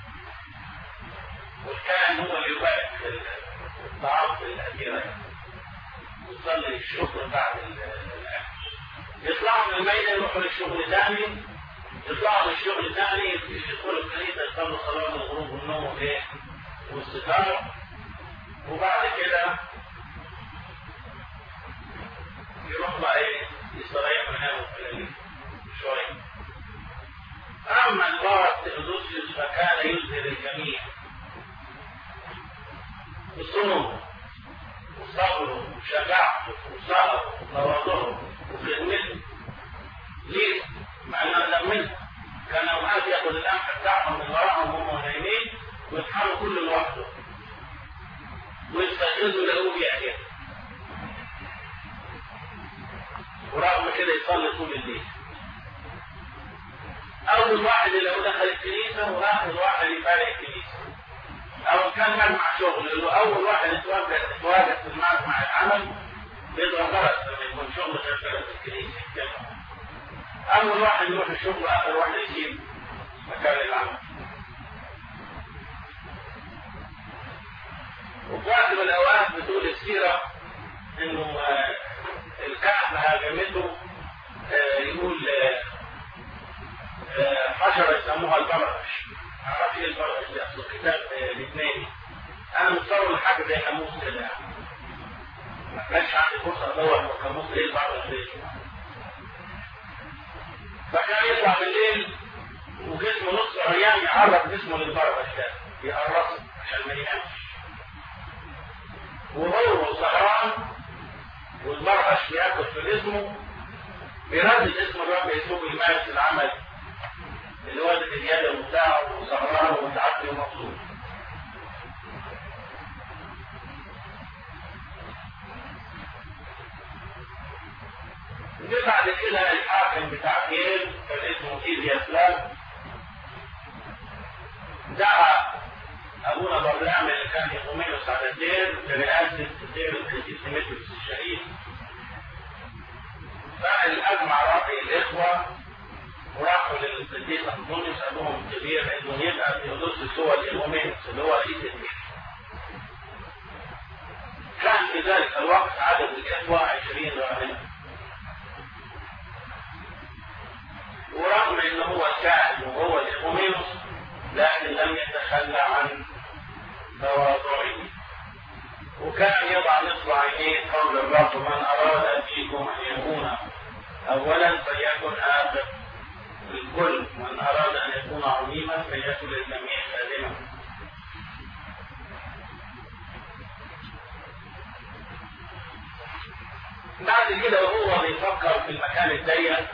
والكائن هو اللي يبارك الطعام في الأديرة يصلي الشكر بعد الأكل يطلعوا من الميدان يروحوا للشغل ثاني يطلعوا من الشغل ثاني يدخلوا الكنيسة يصلوا صلاة الغروب والنوم وايه والستارة وبعد كده يروح بقى ايه يستريحوا يناموا في الليل شوية أما البارة تيودوسيوس فكان يزهر الجميع بصومه وصبره وشجاعته وصبره وتواضعه وخدمته ليه؟ مع انه لمنه كان اوقات ياخذ القمح بتاعهم من وراهم وهم نايمين ويطحنوا كله لوحده ويستيقظوا يلاقوه بيعجب ورغم كده يصلي طول الليل اول واحد اللي هو دخل الكنيسه واخر واحد يفارق الكنيسه او كان مجمع شغل اللي اول واحد يتواجد يتواجد في المجمع العمل بيضرب جرس لما يكون شغل غير جرس الكنيسه اول واحد يروح الشغل واخر واحد يسيب مكان العمل وفي وقت من الاوقات بتقول السيره انه الكعبه هاجمته يقول حشره يسموها البرغش معرفش ايه البرغش دي اصل كتاب لبناني انا متصور لحاجه زي ناموس كده يعني ما كانش عندي فرصه ادور في القاموس ايه البرغش دي فكان يطلع بالليل وجسمه نص عريان يعرض جسمه للبرغش ده يقرصه عشان ما ينامش وهو سهران والبرغش بياكل في جسمه بيردد اسم الرب يسوع يمارس العمل اللي هو الزيادة بتاعه وسهران ومتعدي ومبسوط. جه بعد كده الحاكم بتاع كيل كان اسمه ايزي اسلام دعا ابونا برنامج اللي كان يقومينوس على الدير برئاسه الدير القديس ديمتريوس الشهيد فالاجمع راي الاخوه وراحوا للقديس انطونيوس ابوهم الكبير انه يبقى ثيودوسيوس هو الايقومينوس اللي هو رئيس الدين. كان في ذلك الوقت عدد الاخوه 20 راهبا. ورغم ان هو الكاهن وهو الايقومينوس لكن لم يتخلى عن تواضعه. وكان يضع نصب عينيه قول الرب من اراد فيكم ان يكون اولا فليكن اخر الكل من أراد أن يكون عظيما فليكن للجميع خادما بعد كده وهو بيفكر في المكان الضيق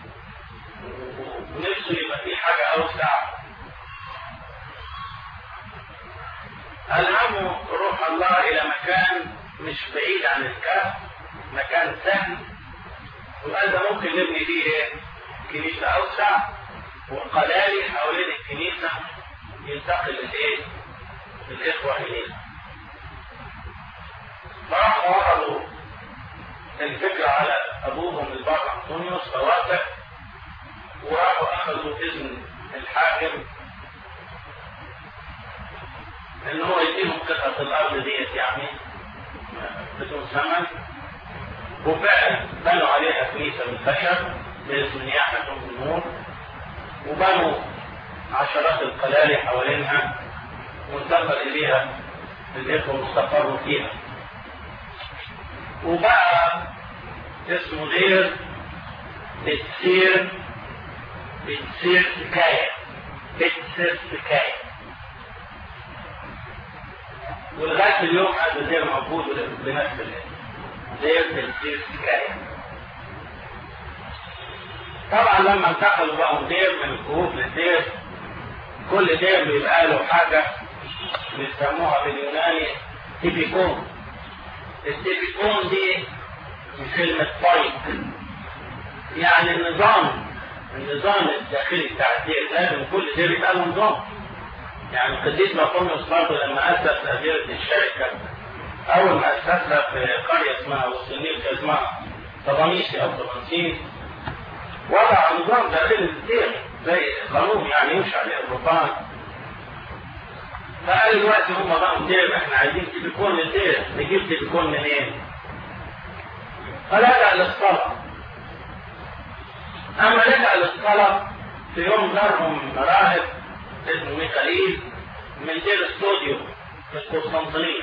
ونفسه يبقى فيه حاجة أوسع ألهمه روح الله إلى مكان مش بعيد عن الكهف مكان سهل وقال ده ممكن نبني فيه ايه؟ كنيسة أوسع وقلالي حوالين الكنيسة ينتقل الإيه؟ الإخوة إليه. فراحوا عرضوا الفكرة على أبوهم البابا أنطونيوس فوافق وراحوا أخذوا إذن الحاكم إن هو يديهم قطعة الأرض ديت يعني بدون ثمن وفعلا بنوا عليها كنيسة من خشب باسم نياحة النور وبنوا عشرات القلالي حوالينها وانتقل إليها الإخوة واستقروا فيها وبقى اسمه دير بتصير بتصير سكاية بتصير سكاية ولغاية اليوم هذا الدير موجود بنفس الاسم دير بتصير سكاية طبعا لما انتقلوا بقوا دير من الكهوف للدير كل دير بيبقى له حاجة بيسموها باليوناني تيبيكون التيبيكون دي من كلمة بايك يعني النظام النظام الداخلي بتاع الدير لازم كل دير يبقى له نظام يعني القديس بطرميوس برضه لما أسس أديرة الشركة أول ما أسسها في قرية اسمها وسنيل اسمها طبانيسي أو طبانسين وضع نظام داخلي للدير زي قانون يعني يمشي عليه الرهبان فقال دلوقتي هم بقوا دير احنا عايزين تليفون للدير نجيب تليفون منين؟ قال لجأ للصلاة أما لجأ للصلاة في يوم زارهم راهب اسمه ميخائيل من دير استوديو في القسطنطينية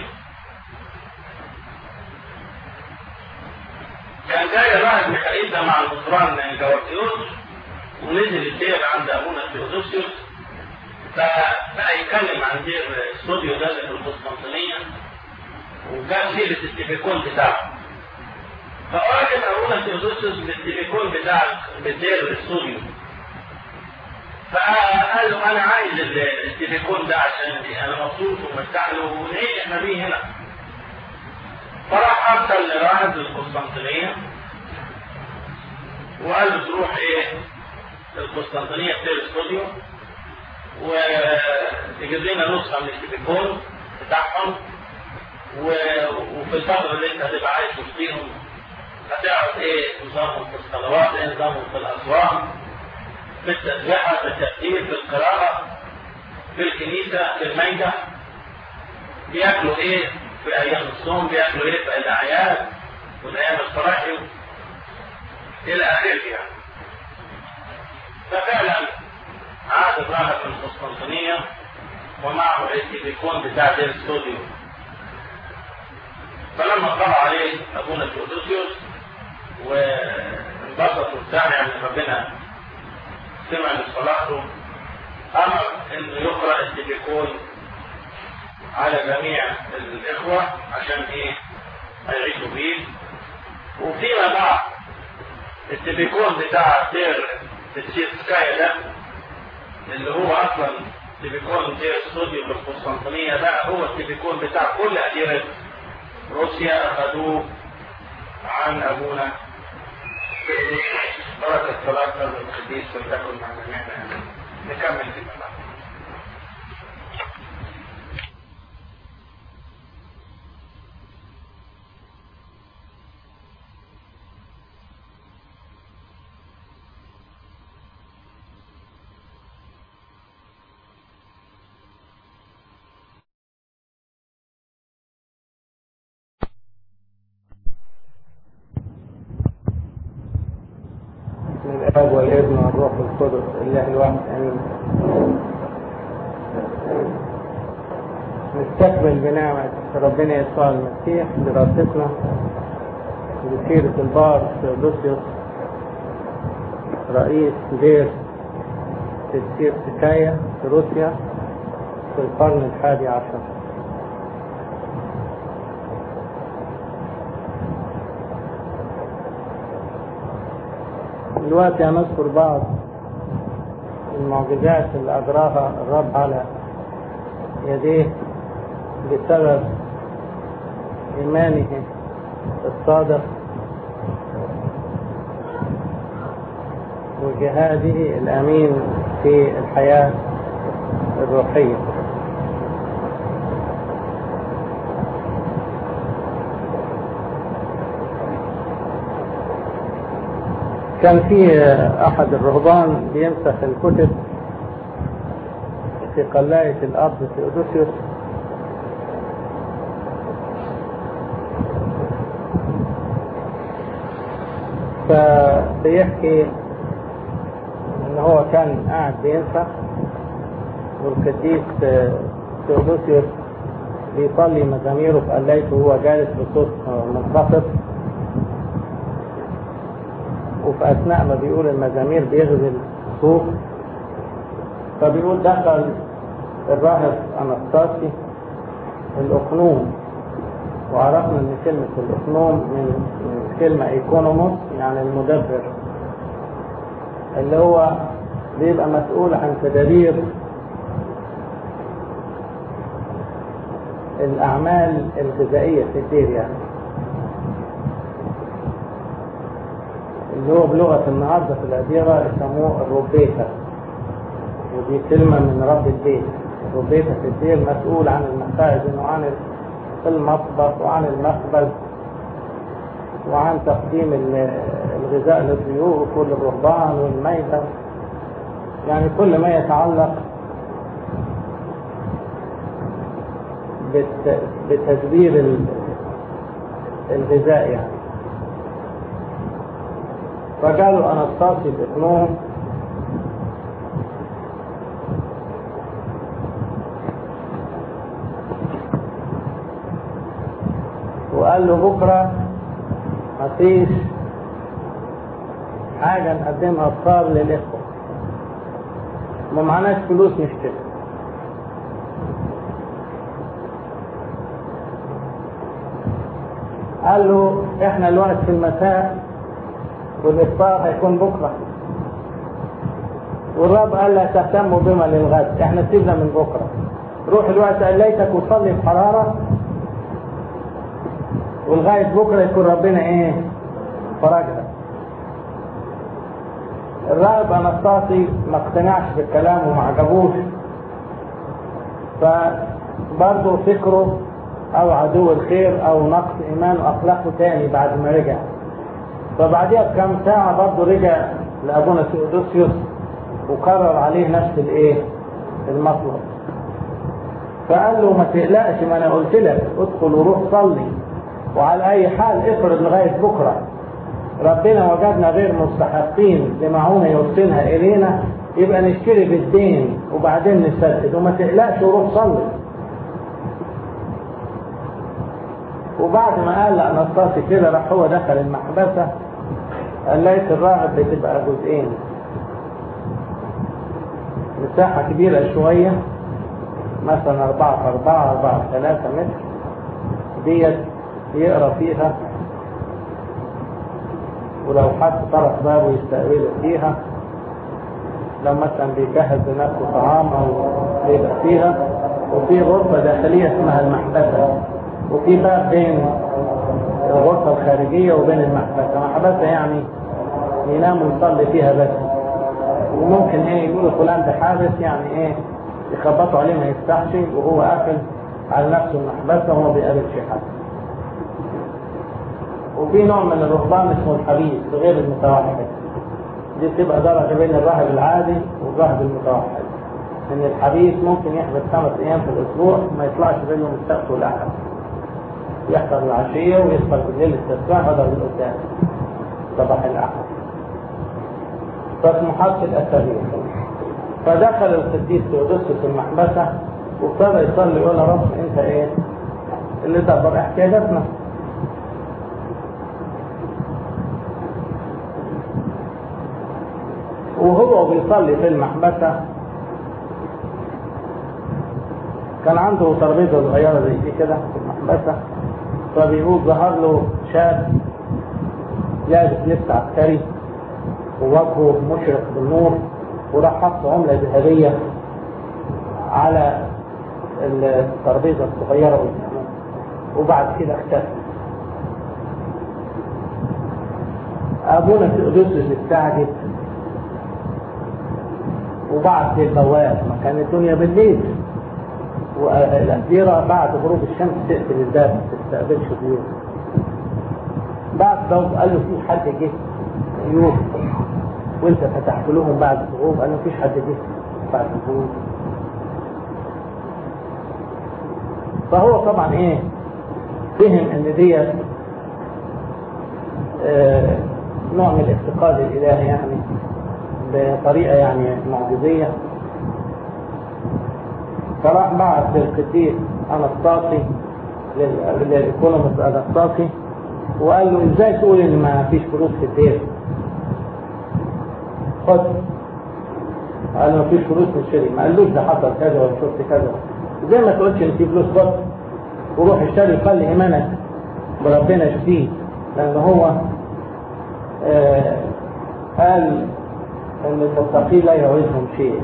كان جاي الراهب ميخائيل ده مع المطران جوارتيوس ونزل الدير عند أبونا ثيودوسيوس فبقى يتكلم عن دير الاستوديو ده في القسطنطينية وجاب سيرة التليفون بتاعه فأعجب أبونا ثيودوسيوس بالتليفون بتاع بالدير الاستوديو فقال له أنا عايز التليفون ده عشان أنا مبسوط ومرتاح له وليه إحنا بيه هنا فراح أرسل لراهب للقسطنطينية وقال له تروح إيه القسطنطينية في الاستوديو وتجيب لنا نسخة من التليفون بتاعهم و- وفي الفترة اللي انت هتبقى عايش وسطيهم هتعرف ايه نظامهم في الصلوات ايه نظامهم في الأسواق في التسبيحة في الترتيب في القراءة في الكنيسة في الميدة بياكلوا ايه في أيام الصوم بياكلوا ايه في الأعياد والأيام الفرحي إلى آخره يعني ففعلا عاد الراهب من القسطنطينية ومعه التليفون بتاع دير ستوديو فلما طلع عليه ابونا تيودوسيوس وانبسط وبتاع يعني ربنا سمع لصلاته امر انه يقرا التليفون على جميع الاخوه عشان ايه هيعيشوا بيه وفيما بعد التليفون بتاع دير التشيسكايا ده اللي هو اصلا تليفون دير استوديو في القسطنطينيه ده هو التليفون بتاع كل اديره روسيا اخذوه عن ابونا بركة صلاة قلب القديس ولتكن مع جميعنا نكمل فيما بعد بسم الاب والابن والروح القدس الله الواحد امين نستقبل بنعمة ربنا يسوع المسيح دراستنا بسيرة البار ثيودوسيوس رئيس دير تسير سكايا في روسيا في القرن الحادي عشر دلوقتي هنذكر بعض المعجزات اللي أجراها الرب على يديه بسبب إيمانه الصادق وجهاده الأمين في الحياة الروحية كان في أحد الرهبان بيمسح الكتب في قلاية الأب ثيودوسيوس فبيحكي ان هو كان قاعد بينسخ والقديس ثيودوسيوس بيصلي مزاميره في قلايته وهو جالس بصوت منخفض وفي اثناء ما بيقول المزامير بيغزل صوت فبيقول دخل الراهب انستاسي الاقنوم وعرفنا ان كلمة الاقنوم من من كلمة ايكونوموس يعني المدبر اللي هو بيبقى مسؤول عن تدابير الاعمال الغذائية في الدير يعني اللي هو بلغة النهاردة في الأديرة يسموه الروبيتا ودي كلمة من رب البيت الروبيتا في الدير مسؤول عن المخازن وعن المطبخ وعن المخبز وعن تقديم ال- الغذاء للضيوف وللرهبان والميتة يعني كل ما يتعلق بت- بتدبير ال- الغذاء يعني فقالوا انستاسي باسمهم وقال له بكرة مفيش حاجة نقدمها افطار للإخوة ما معناش فلوس نشتري قال له احنا الوقت في المساء والافطار هيكون بكره والرب قال لا تهتموا بما للغد احنا سيبنا من بكره روح الوقت قال ليتك وصلي بحراره ولغايه بكره يكون ربنا ايه فرجها الراهب انستاسي ما اقتنعش بالكلام وما عجبوش فبرضه فكره او عدو الخير او نقص ايمان واخلاقه تاني بعد ما رجع فبعديها بكام ساعة برضه رجع لابونا سيودوسيوس وكرر عليه نفس الايه المطلب فقال له ما تقلقش ما انا قلت لك ادخل وروح صلي وعلى اي حال افرض لغايه بكره ربنا وجدنا غير مستحقين لمعونه يرسلها الينا يبقى نشتري بالدين وبعدين نسدد وما تقلقش وروح صلي وبعد ما قال لأنصاصي كده راح هو دخل المحبسة قال لقيت الراهب بتبقى جزئين مساحة كبيرة شوية مثلا أربعة في أربعة أربعة في ثلاثة متر ديت يقرا فيها ولو حد طرف بابه يستقبله فيها لو مثلا بيجهز لنفسه طعام او بيبقى فيها وفي غرفة داخلية اسمها المحبسة وفي باب بين الغرفة الخارجية وبين المحبسة محبسة يعني ينام ويصلي فيها بس وممكن ايه يقولوا فلان ده حابس يعني ايه يخبطوا عليه ما يفتحش وهو قافل على نفسه المحبسة وما بيقابلش حد وفي نوع من الرهبان اسمه الحبيب غير المتوحد دي بتبقى درجة بين الراهب العادي والراهب المتوحد ان الحبيب ممكن يحبس خمس ايام في الاسبوع ما يطلعش بينهم السبت والاحد يحضر العشية ويسهر بالليل التسبيح بدل القدام صباح الاحد فاسمه حبس الاسابيع فدخل القديس تيودوسيوس المحبسة وابتدى يصلي يقول يا رب انت ايه اللي دبر احتياجاتنا وهو بيصلي في المحبسة كان عنده ترابيزة صغيرة زي دي كده في المحبسة فبيقول ظهر له شاب لابس لبس عسكري ووجهه مشرق بالنور وراح حط عملة ذهبية على الترابيزة الصغيرة قدامه وبعد كده اختفى أبونا تيودوسيوس استعجب وبعد البواب ما كان الدنيا بالليل والأسيرة بعد غروب الشمس تقفل الباب ما تستقبلش ضيوف بعد ده قال له في حد جه ضيوف وانت فتحت لهم بعد الغروب قال له مفيش حد جه بعد الغروب فهو طبعا ايه فهم ان ديت آه نوع من الافتقاد الالهي يعني بطريقة يعني معجزية فراح بعت للقديس أنسطاسي للإيكونوموس أنسطاسي وقال له ازاي تقول ان ما فيش فلوس في الدير خد قال له ما فيش فلوس نشتري ما قالوش ده حصل كذا ولا شفت كذا زي ما تقولش ان في فلوس خد وروح اشتري خلي ايمانك بربنا يشفيه لان هو آه قال ان المتقين لا يعوزهم شيء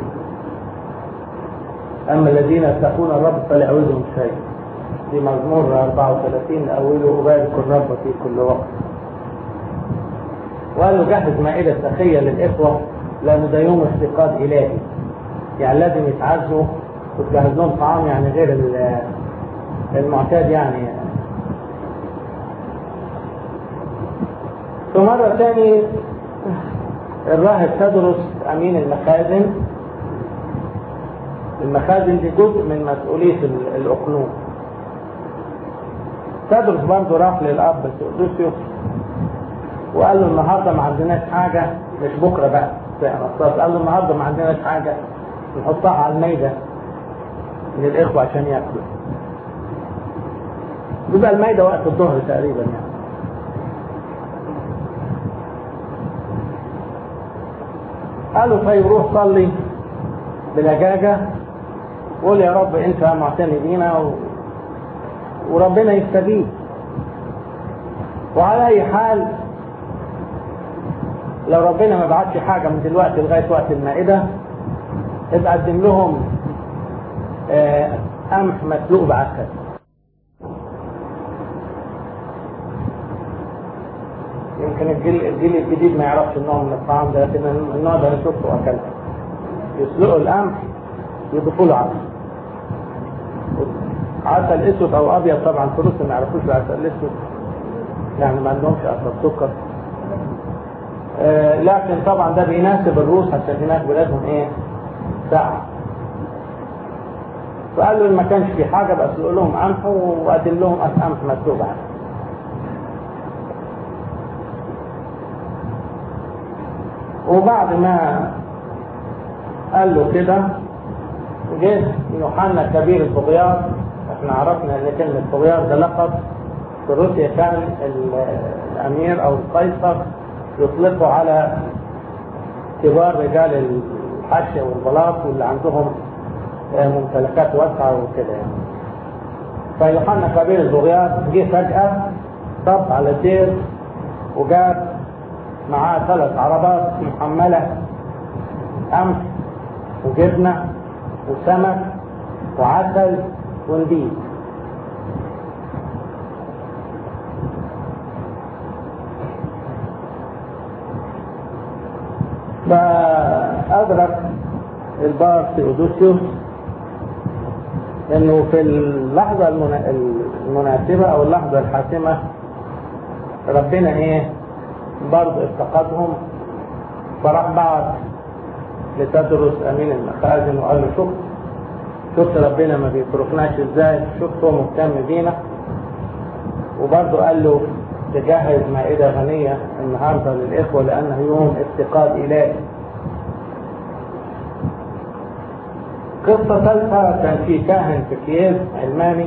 اما الذين يتقون الرب فلا يعوزهم شيء في مزمور 34 اوله ابارك الرب في كل وقت وقال له جهز مائدة سخية للإخوة لأنه ده يوم افتقاد إلهي يعني لازم يتعزوا وتجهز لهم طعام يعني غير المعتاد يعني فمرة تاني الراهب تدرس أمين المخازن المخازن دي جزء من مسؤولية الأقنوم تدرس برضه راح للأب سيودوسيوس وقال له النهارده ما عندناش حاجة مش بكرة بقى زي أنصاص قال له النهارده ما عندناش حاجة نحطها على الميدة للإخوة عشان ياكلوا بيبقى الميدة وقت الظهر تقريبا يعني قالوا طيب روح صلي بلجاجة قول يا رب انت معتني بينا و... وربنا يستجيب وعلى اي حال لو ربنا ما بعتش حاجة من دلوقتي لغاية وقت المائدة ابقى قدم لهم آه قمح مسلوق بعسل يمكن الجيل, الجيل الجديد ما يعرفش النوع من الطعام ده لكن النوع ده انا شفته واكلته يسلقوا القمح يضيفوا له عسل عسل اسود او ابيض طبعا في روسيا ما يعرفوش العسل الاسود يعني ما عندهمش اصلا سكر آه لكن طبعا ده بيناسب الروس عشان هناك بلادهم ايه ساعة فقال له إن ما كانش في حاجة بس يقول لهم قمح وقدم لهم قمح مكتوب عنه وبعد ما قال له كده جه يوحنا كبير الطغيان احنا عرفنا ان كلمة طغيان ده لقب في روسيا كان الامير او القيصر يطلقه على كبار رجال الحاشية والبلاط واللي عندهم ممتلكات واسعة وكده يعني فيوحنا كبير الطغيان جه فجأة طب على الدير وجاب معاه ثلاث عربات محملة قمح وجبنة وسمك وعسل ونبيذ فأدرك البار تيودوسيوس انه في اللحظة المناسبة او اللحظة الحاسمة ربنا ايه برضه افتقدهم فراح بعت لتدرس امين المخازن وقال له شوف شفت ربنا ما بيتركناش ازاي شفت هو مهتم بينا وبرضه قال له تجهز مائدة غنية النهاردة للإخوة لأنه يوم افتقاد إلهي قصة ثالثة كان في كاهن في كييف علماني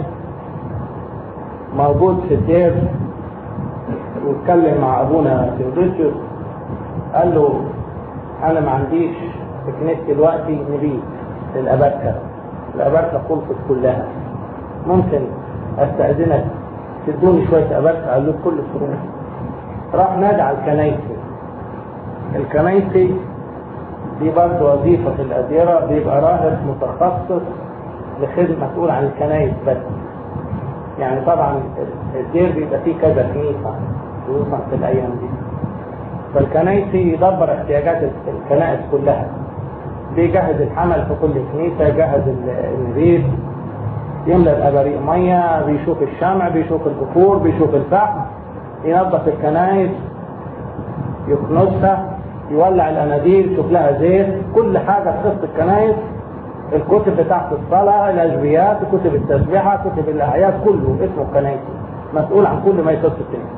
موجود في الدير واتكلم مع ابونا تيودوسيوس قال له انا ما عنديش في كنيستي دلوقتي نبيذ للاباركه الاباركه خلصت كلها ممكن استاذنك تدوني شويه اباركه قال له كل سرور راح نادى على الكنايسي الكنايسي دي برضه وظيفه في الاديره بيبقى راهب متخصص لخدمه مسؤول عن الكنايس بس يعني طبعا الدير بيبقى فيه كذا كنيسه خصوصا في الايام دي فالكنايسي يدبر احتياجات الكنائس كلها بيجهز الحمل في كل كنيسه يجهز النبيذ يملى الاباريق ميه بيشوف الشمع بيشوف البخور بيشوف الفحم ينظف الكنايس يكنسها يولع الاناديل يشوف لها زيت كل حاجه تخص الكنايس الكتب بتاعت الصلاة الأجبيات كتب التسبيحة كتب الأعياد كله اسمه الكنايسي مسؤول عن كل ما يخص الكنيسة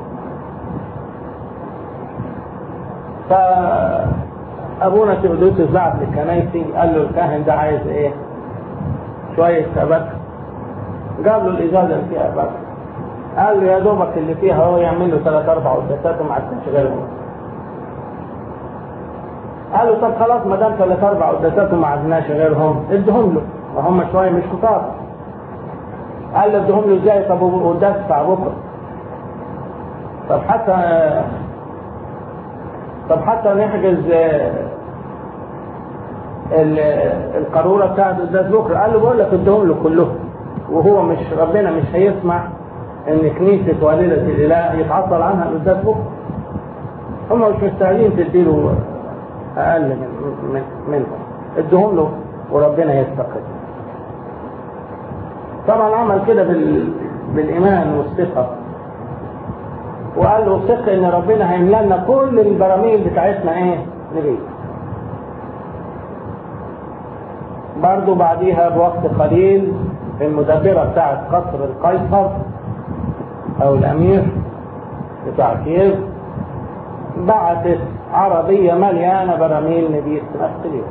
فأبونا تيودوسيوس بعت للكنايسي قال له الكاهن ده عايز إيه؟ شوية سبك جاب له الإجازة اللي فيها بس قال له يا دوبك اللي فيها هو يعمل له ثلاث أربع قداسات وما عادش غيرهم قالوا طب خلاص ما دام ثلاث اربع قداسات وما عندناش غيرهم ادهم له وهم شويه مش كتار قال له ادهم له ازاي طب قداس بتاع بكره طب حتى طب حتى نحجز القاروره بتاعت قداس بكره قال له بقول لك ادهم له كلهم وهو مش ربنا مش هيسمح ان كنيسه والده الاله يتعطل عنها قداس بكره هم مش مستاهلين تديله اقل من من منهم ادهم له وربنا يستقر طبعا عمل كده بال بالايمان والثقه وقال له ثق ان ربنا هيملى لنا كل البراميل بتاعتنا ايه نبيذ برضه بعديها بوقت قليل المدبره بتاعت قصر القيصر او الامير بتاع كييف بعتت عربية مليانة براميل نبيذ في نفس اليوم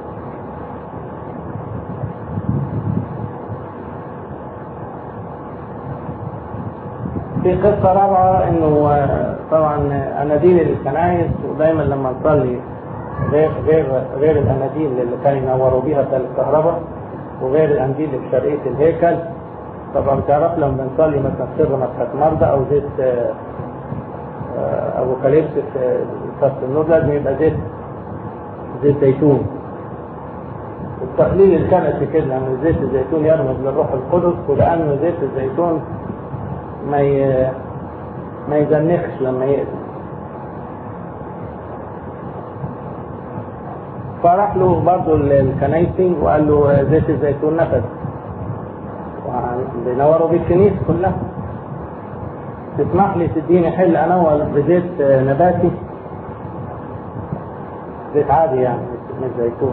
في قصة رابعة انه طبعا اناديل الكنائس ودايما لما نصلي غير غير غير الاناديل اللي كانوا ينوروا بيها الكهرباء وغير الاناديل اللي في شرقية الهيكل طبعا تعرف لما بنصلي مثلا سر مسحة مرضى او زيت ابو كاليبس في فصل النور لازم يبقى زيت زيت زيتون التقليل الكنسي كده لان زيت الزيتون يرمز للروح القدس ولانه زيت الزيتون ما ي... ما يزنخش لما يقدم فراح له برضه الكنايسي وقال له زيت الزيتون نفذ يعني بينوروا بيه الكنيسة كلها تسمح لي تديني حل انور بزيت نباتي زيت عادي يعني مش زيتون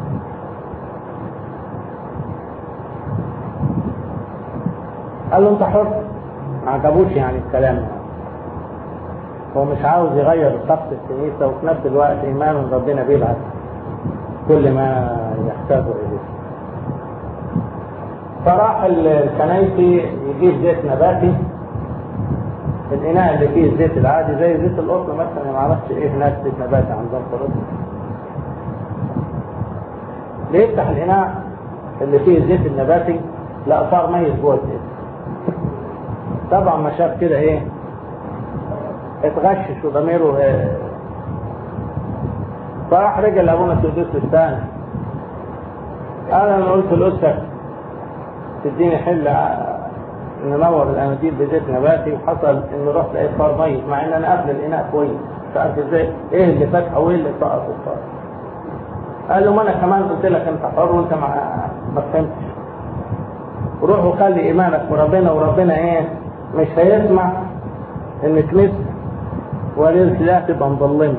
قال له انت حر ما عجبوش يعني الكلام يعني. هو مش عاوز يغير طقس الكنيسة وفي نفس الوقت إيمان إن ربنا بيبعت كل ما يحتاجه إليه فراح الكنايسي يجيب زيت نباتي الإناء اللي فيه الزيت العادي زي زيت القطن مثلا ما اعرفش إيه هناك زيت نباتي عندهم في القطن بيفتح الإناء اللي فيه الزيت النباتي لا صار ميت جوه الزيت طبعا ما شاف كده ايه اتغشش وضميره إيه فراح رجع لابونا سدوس الثاني قال انا قلت لاستاذ تديني حل ننور الاناديل بزيت نباتي وحصل ان رحت لقيت صار ميت مع ان انا قبل الاناء كويس مش عارف ازاي ايه اللي فتحه وايه اللي سقط الصار قال له ما انا كمان قلت لك انت حر وانت ما ما فهمتش روح وخلي ايمانك بربنا وربنا ايه مش هيسمع ان تمس وليلة لا تبقى مظلمة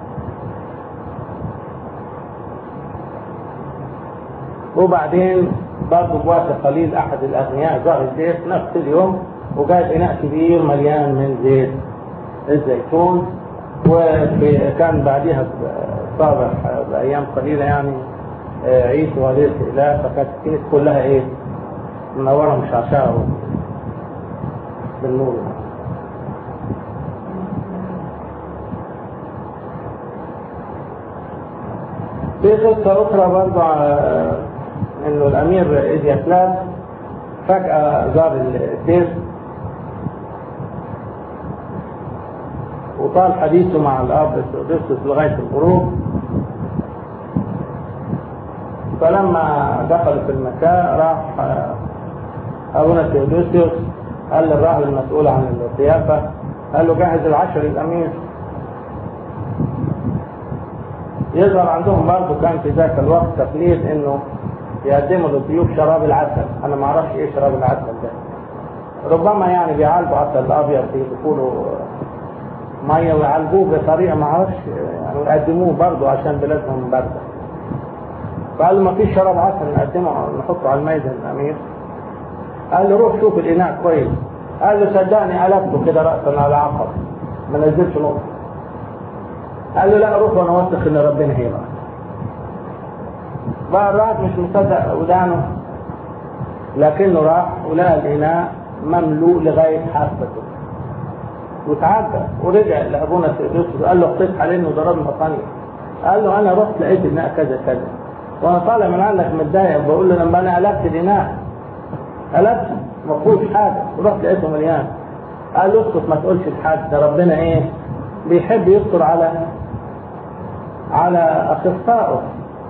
وبعدين برضه بوقت قليل احد الاغنياء ظهر الزيت نفس اليوم وجاب اناء كبير مليان من زيت الزيتون وكان بعدها صابح بايام قليله يعني عيد وليله الاله فكانت الكنيسه كلها ايه منوره مشعشعه بالنور في قصة أخرى برضه إنه الأمير إزياسلاس فجأة زار الدير وطال حديثه مع الأب سودوسوس لغاية الغروب فلما دخلوا في المساء راح أبونا سودوسيوس قال للراهب المسؤول عن الضيافة قال له جهز العشر الأمير يظهر عندهم برضه كان في ذاك الوقت تقليد انه يقدموا للضيوف شراب العسل انا ما اعرفش ايه شراب العسل ده ربما يعني بيعالجوا عسل الابيض يضيفوا له ميه ويعالجوه بطريقه ما اعرفش يعني ويقدموه برضه عشان بلادهم بارده فقال له ما فيش شراب عسل نقدمه نحطه على الميدان الامير قال له روح شوف الاناء كويس قال له صدقني قلبته كده راسا على عقب ما نزلش نقطه قال له لا روح وانا واثق ان ربنا هيبقى بقى الراجل مش مصدق ودانه لكنه راح ولقى الاناء مملوء لغايه حافته وتعجب ورجع لابونا سيدوس قال له اقتص عليه انه ضربنا طنيه قال له انا رحت لقيت الاناء كذا كذا وانا طالع من عندك متضايق بقول له لما انا قلبت الاناء قلبته ما فيهوش حاجه ورحت لقيته مليان قال له اسكت ما تقولش لحد ده ربنا ايه بيحب يستر على على اخصائه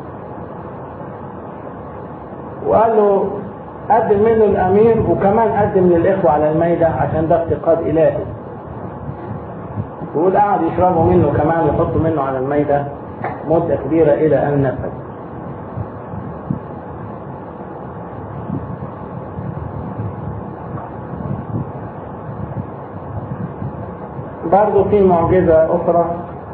وقال له قدم منه الامير وكمان قدم للاخوه على الميده عشان ده افتقاد الهي وقول قعد يشربوا منه كمان يحطوا منه على الميده مده كبيره الى ان نفذ برضه في معجزة أخرى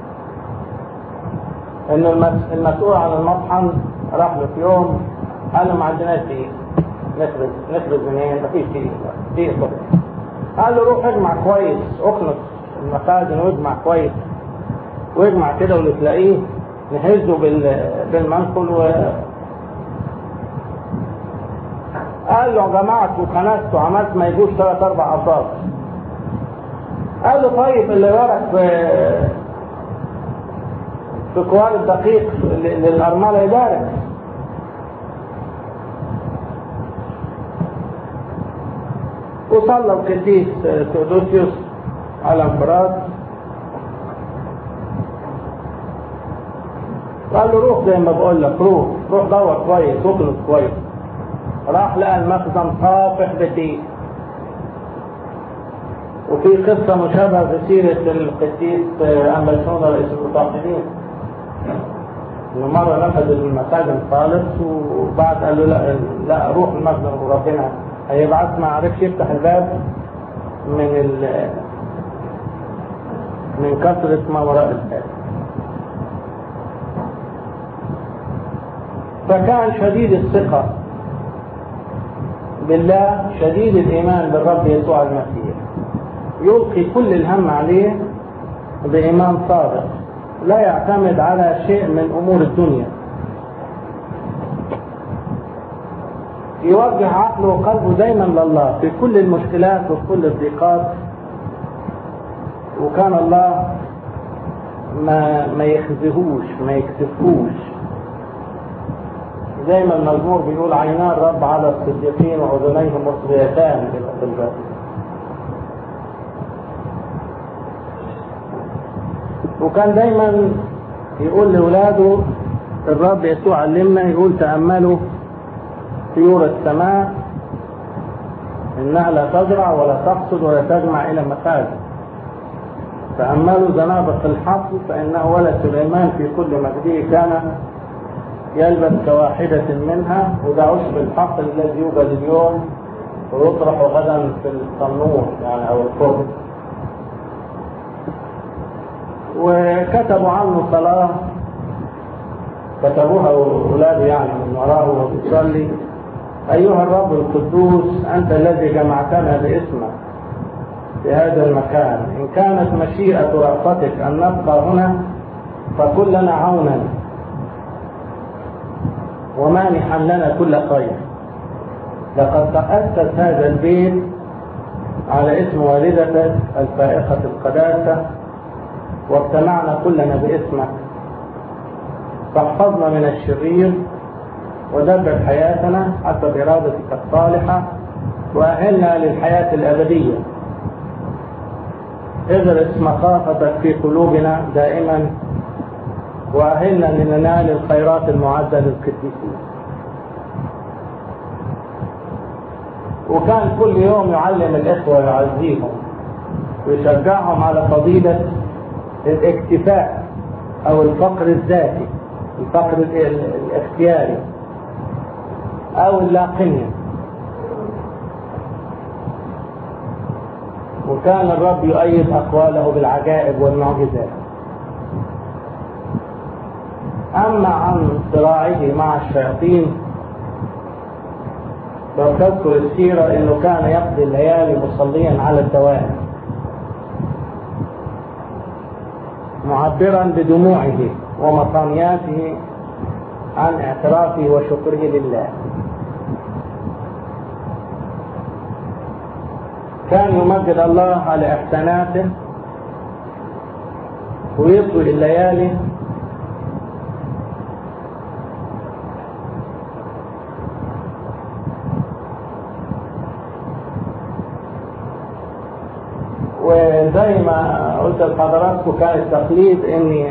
إن المسؤول عن المطحن راح له في يوم قال له ما عندناش دقيق نخبز نخبز منين؟ مفيش دقيق دقيق صبح قال له روح اجمع كويس اخلص المخازن واجمع كويس واجمع كده واللي تلاقيه نهزه بال... بالمنقل و قال له جمعت وكنست وعملت ما يجوش ثلاث اربع اصابع قال له طيب اللي ورق في في كوار الدقيق للأرملة يبارك وصلى القديس تودوسيوس على انفراد قال له روح زي ما بقول لك روح روح دور كويس واخلص كويس راح لقى المخزن طافح بالدقيق وفي قصة مشابهة في سيرة القديس أمبلسون رئيس المتوحدين إنه مرة نفذ المساجد خالص وبعد قال له لا لا روح المسجد وربنا هيبعت ما عرفش يفتح الباب من ال من كثرة ما وراء الباب فكان شديد الثقة بالله شديد الإيمان بالرب يسوع المسيح يلقي كل الهم عليه بإيمان صادق لا يعتمد على شيء من أمور الدنيا يوجه عقله وقلبه دايما لله في كل المشكلات وفي كل الضيقات وكان الله ما ما يخزهوش ما يكسفوش زي ما المزمور بيقول عينا الرب على الصديقين واذنيه مصغيتان في الباب وكان دايما يقول لاولاده الرب يسوع علمنا يقول تاملوا طيور السماء انها لا تزرع ولا تحصد ولا تجمع الى مخازن تاملوا زنابق الحقل فانه ولد سليمان في كل مجده كان يلبس كواحدة منها وده عشب الحقل الذي يوجد اليوم ويطرح غدا في التنور يعني او الفرن وكتبوا عنه صلاة كتبوها أولاده يعني من وراه وهو بيصلي أيها الرب القدوس أنت الذي جمعتنا باسمك في هذا المكان إن كانت مشيئة رأفتك أن نبقى هنا فكن لنا عونا ومانحا لنا كل خير لقد تأسس هذا البيت على اسم والدتك الفائقة القداسة واجتمعنا كلنا باسمك فاحفظنا من الشرير ودبر حياتنا حسب إرادتك الصالحة وأهلنا للحياة الأبدية اغرس مخافتك في قلوبنا دائما وأهلنا لننال الخيرات المعدة للقديسين وكان كل يوم يعلم الإخوة ويعزيهم ويشجعهم على فضيلة الاكتفاء أو الفقر الذاتي الفقر الاختياري أو اللاقنية وكان الرب يؤيد أقواله بالعجائب والمعجزات أما عن صراعه مع الشياطين لو تذكر السيرة أنه كان يقضي الليالي مصليا على الدوام معبرا بدموعه ومطانياته عن اعترافه وشكره لله كان يمجد الله على احساناته ويطوي الليالي وزي ما قلت لحضراتكم كان التقليد ان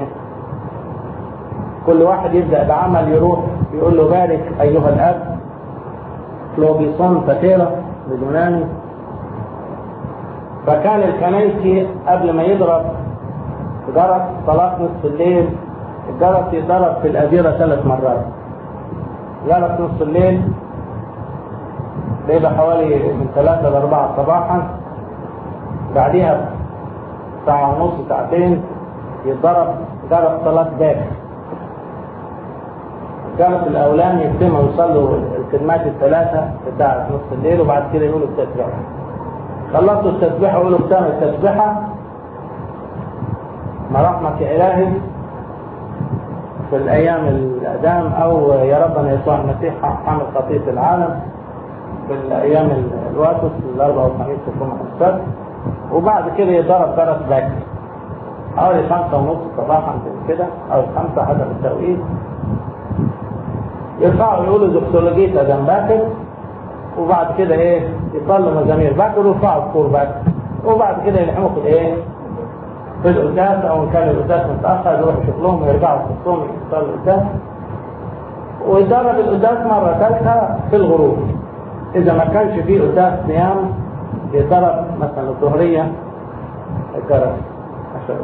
كل واحد يبدا بعمل يروح يقول له بارك ايها الاب فلوبيسون فاتيرا باليوناني فكان الكنيسي قبل ما يضرب جرس صلاة نصف الليل الجرس يضرب في الأديرة ثلاث مرات جرس نصف الليل بيبقى حوالي من ثلاثة لأربعة صباحا بعديها ساعة ونص ساعتين يتضرب جرس صلاة باكر الجرس الأولاني يتم يصلوا الكلمات الثلاثة بتاعت نصف الليل وبعد كده يقولوا التسبيح خلصوا التسبيحة يقولوا بتاع التسبيحة ما رحمك يا إلهي في الأيام الأقدام أو يا ربنا يسوع المسيح حامل خطية العالم في الأيام الواتس الأربعة والخميس والجمعة والسبت وبعد كده يضرب جرس باكر حوالي خمسة ونص صباحا كده أو خمسة حسب التوقيت يرفعوا يقولوا زوكسولوجية أذان باكر وبعد كده ايه يصلوا مزامير باكر ويرفعوا الكور باكر وبعد كده يلحموا في الايه في القداس او ان كان القداس متاخر يروحوا شغلهم ويرجعوا في الصوم يصلوا القداس ويدرب القداس مره ثالثه في الغروب اذا ما كانش فيه قداس صيام يضرب مثلا الظهريه الجرس عشان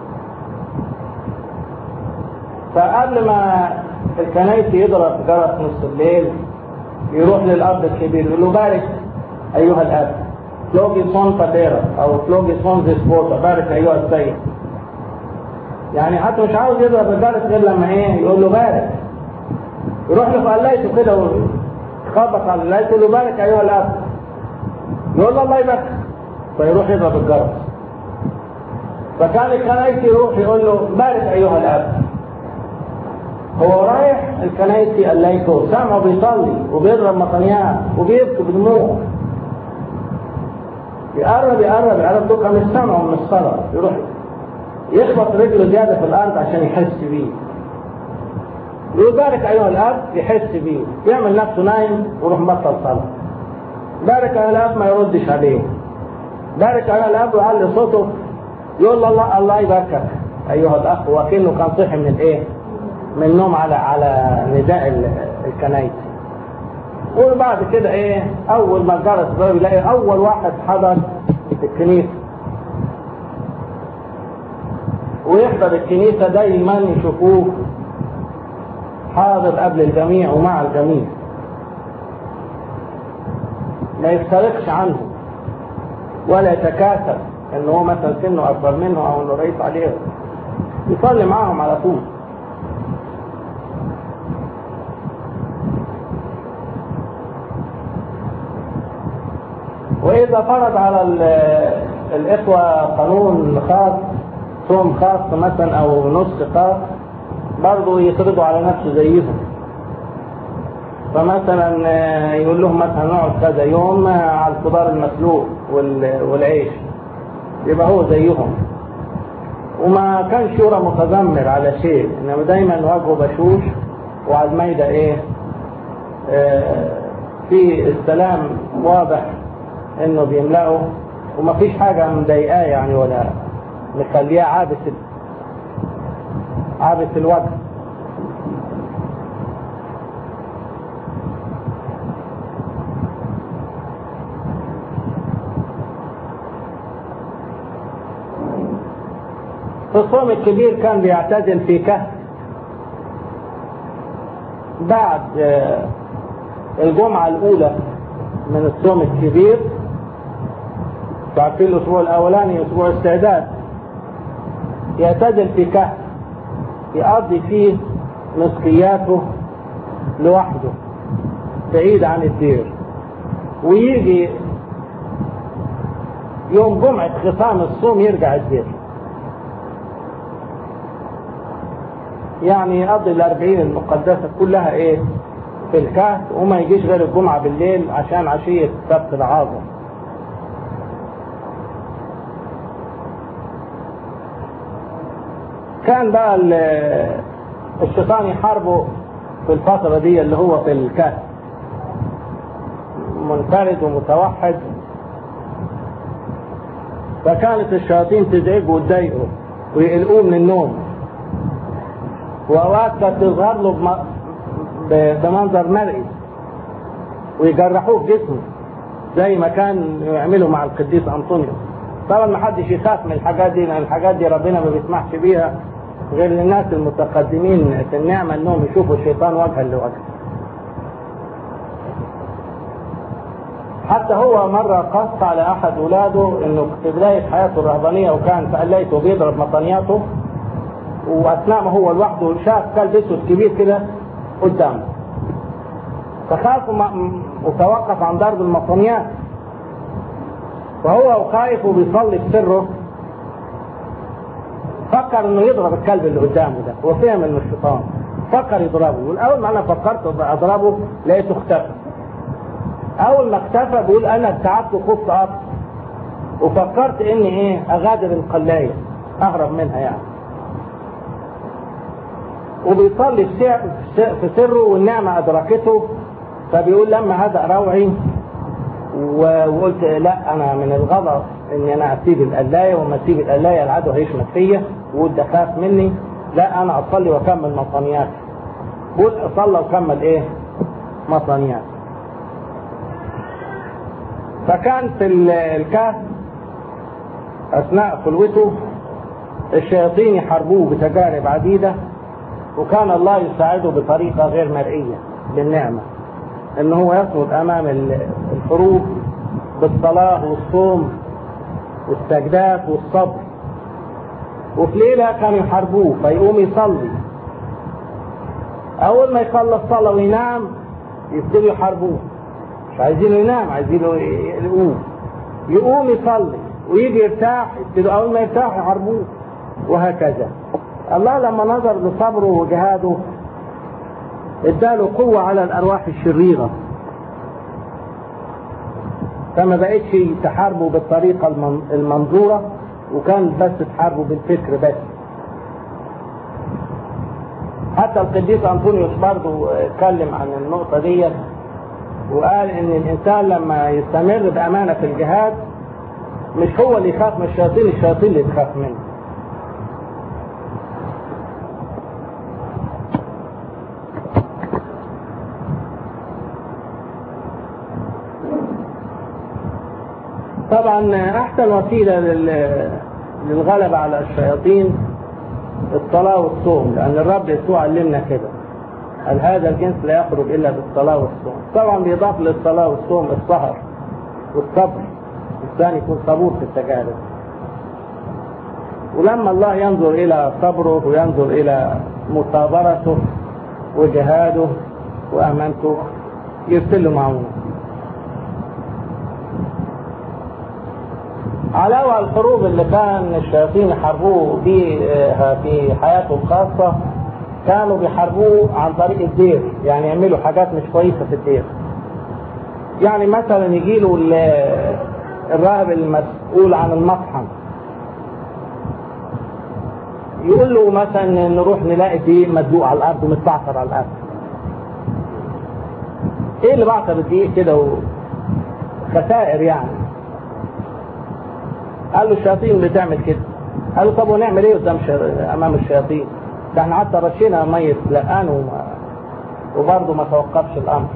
فقبل ما الكنايس يضرب جرس نص الليل يروح للاب الكبير يقول له بارك ايها الاب فلوجيسون باتيرا او فلوجيسون فيسبوتا بارك ايها السيد يعني حتى مش عاوز يضرب الجرس غير لما ايه يقول له بارك يروح له في قلايته كده ويخبط على قلايته يقول له بارك ايها الاب يقول له الله يبارك فيروح يضرب الجرس فكان الكنايسي يروح يقول له بارك ايها الاب هو رايح الكنايسي قلايته سامعه بيصلي وبيضرب مطنيات وبيبكي بدموع يقرب يقرب يقرب دول كان سامعه من الصلاه يروح يخبط رجله زياده في الارض عشان يحس بيه يقول بارك ايها الاب يحس بيه يعمل نفسه نايم ويروح مبطل صلاه بارك ايها الاب ما يردش عليه بارك ايها الاب ويعلي صوته يقول له الله الله يباركك ايها الاخ وكانه كان صحي من الايه؟ من النوم على على نداء الكنايس وبعد كده ايه اول ما الجرس باب يلاقي اول واحد حضر في الكنيسه ويحضر الكنيسه دايما يشوفوه حاضر قبل الجميع ومع الجميع ما يفترقش عنه ولا يتكاسل ان هو مثلا سنه اكبر منه او انه رئيس عليه يصلي معاهم على طول واذا فرض على الاخوه قانون خاص صوم خاص مثلا او نسك خاص برضه يفرضوا على نفسه زيهم فمثلا يقول لهم مثلا نقعد كذا يوم على الخضار المسلوق والعيش يبقى هو زيهم وما كانش يرى متذمر على شيء انما دايما وجهه بشوش وعلى الميدة ايه آه في السلام واضح انه بيملأه ومفيش حاجة مضايقاه يعني ولا مخليه عابس عابس الوجه في الصوم الكبير كان بيعتزل في كهف بعد الجمعة الأولى من الصوم الكبير تعرفين الأسبوع الأولاني أسبوع استعداد يعتزل في كهف يقضي فيه مسقياته لوحده بعيد عن الدير ويجي يوم جمعة ختام الصوم يرجع الدير يعني يقضي الأربعين المقدسة كلها إيه في الكهف وما يجيش غير الجمعة بالليل عشان عشية سبت العظم كان بقى الشيطان يحاربه في الفترة دي اللي هو في الكهف منفرد ومتوحد فكانت الشياطين تزعجه وتضايقه ويقلقوه من النوم واوقات كانت تظهر له بم... ب... بمنظر مرئي ويجرحوه في جسمه زي ما كان يعملوا مع القديس انطونيوس طبعا ما حدش يخاف من الحاجات دي لان الحاجات دي ربنا ما بيسمحش بيها غير للناس المتقدمين في النعمه انهم يشوفوا الشيطان وجها لوجه حتى هو مرة قص على أحد أولاده إنه في بداية حياته الرهبانية وكان في قلايته بيضرب مطنياته واثناء ما هو لوحده شاف كلب اسود كبير كده قدامه فخاف وتوقف عن ضرب المطنيات فهو خايف وبيصلي في سره فكر انه يضرب الكلب اللي قدامه ده وفهم انه الشيطان فكر يضربه والاول ما انا فكرت اضربه لقيته اختفى اول ما اختفى بيقول انا ارتعبت وخفت اكتر وفكرت اني ايه اغادر القلايه اهرب منها يعني وبيصلي في سره والنعمة أدركته فبيقول لما هدأ روعي وقلت لا أنا من الغلط إني أنا أسيب القلاية وما أسيب القلاية العدو هيشمت فيا وده خاف مني لا أنا أصلي وأكمل مطنيات قول صلى وكمل إيه مطنيات فكان في الكهف أثناء خلوته الشياطين يحاربوه بتجارب عديدة وكان الله يساعده بطريقة غير مرئية بالنعمة ان هو يصمد امام الحروب بالصلاة والصوم والسجدات والصبر وفي ليلة كانوا يحاربوه فيقوم يصلي أول ما يخلص صلاة وينام يبتدوا يحاربوه مش عايزينه ينام عايزينه يقوم يقوم يصلي ويجي يرتاح يبتدوا أول ما يرتاح يحاربوه وهكذا الله لما نظر لصبره وجهاده اداله قوة على الأرواح الشريرة فما بقتش تحاربه بالطريقة المنظورة وكان بس تحاربه بالفكر بس حتى القديس أنطونيوس برضه اتكلم عن النقطة دي وقال إن الإنسان لما يستمر بأمانة في الجهاد مش هو اللي يخاف من الشياطين الشياطين اللي تخاف منه طبعا احسن وسيله للغلبه على الشياطين الصلاه والصوم لان الرب يسوع علمنا كده قال هذا الجنس لا يخرج الا بالصلاه والصوم طبعا بيضاف للصلاه والصوم السهر والصبر الانسان يكون صبور في التجارب ولما الله ينظر الى صبره وينظر الى مثابرته وجهاده وامانته يرسل له معونه علاوة الحروب اللي كان الشياطين يحاربوه بيها في حياته الخاصة كانوا بيحاربوه عن طريق الدير يعني يعملوا حاجات مش كويسة في الدير يعني مثلا يجي له الراهب المسؤول عن المطحن يقول له مثلا نروح نلاقي دقيق مدلوق على الارض ومتبعثر على الارض ايه اللي بعثر الدقيق كده خسائر يعني قال له الشياطين بتعمل كده قال له طب ونعمل ايه قدام امام الشياطين ده احنا حتى رشينا ميه لقان وما وبرضه ما توقفش الامر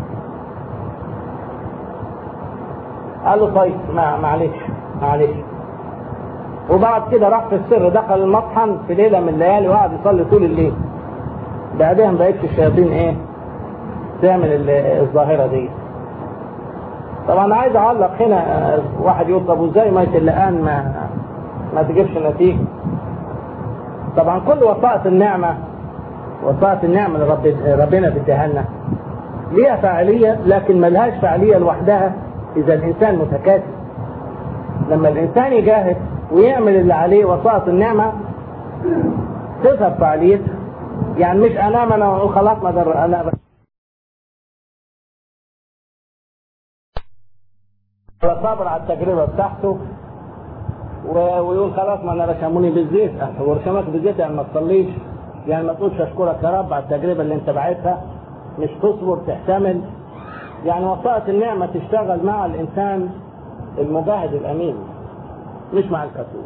قال له طيب ما معلش معلش وبعد كده راح في السر دخل المطحن في ليله من الليالي وقعد يصلي طول الليل بعدها ما بقتش الشياطين ايه تعمل الظاهره دي طبعا انا عايز اعلق هنا واحد يقول طب وازاي ميه اللقان ما ما تجيبش نتيجه طبعا كل وسائط النعمه وسائط النعمه اللي رب ربنا بيديها لنا ليها فاعليه لكن ملهاش فاعليه لوحدها اذا الانسان متكاتف لما الانسان يجاهد ويعمل اللي عليه وسائط النعمه تظهر فعاليتها يعني مش انام انا واقول خلاص ما در انا صابر على التجربه بتاعته ويقول خلاص ما انا رشموني بالزيت ورشمك بالزيت يعني ما تصليش يعني ما تقولش اشكرك يا رب على التجربه اللي انت بعتها مش تصبر تحتمل يعني وسائط النعمه تشتغل مع الانسان المجاهد الامين مش مع الكسول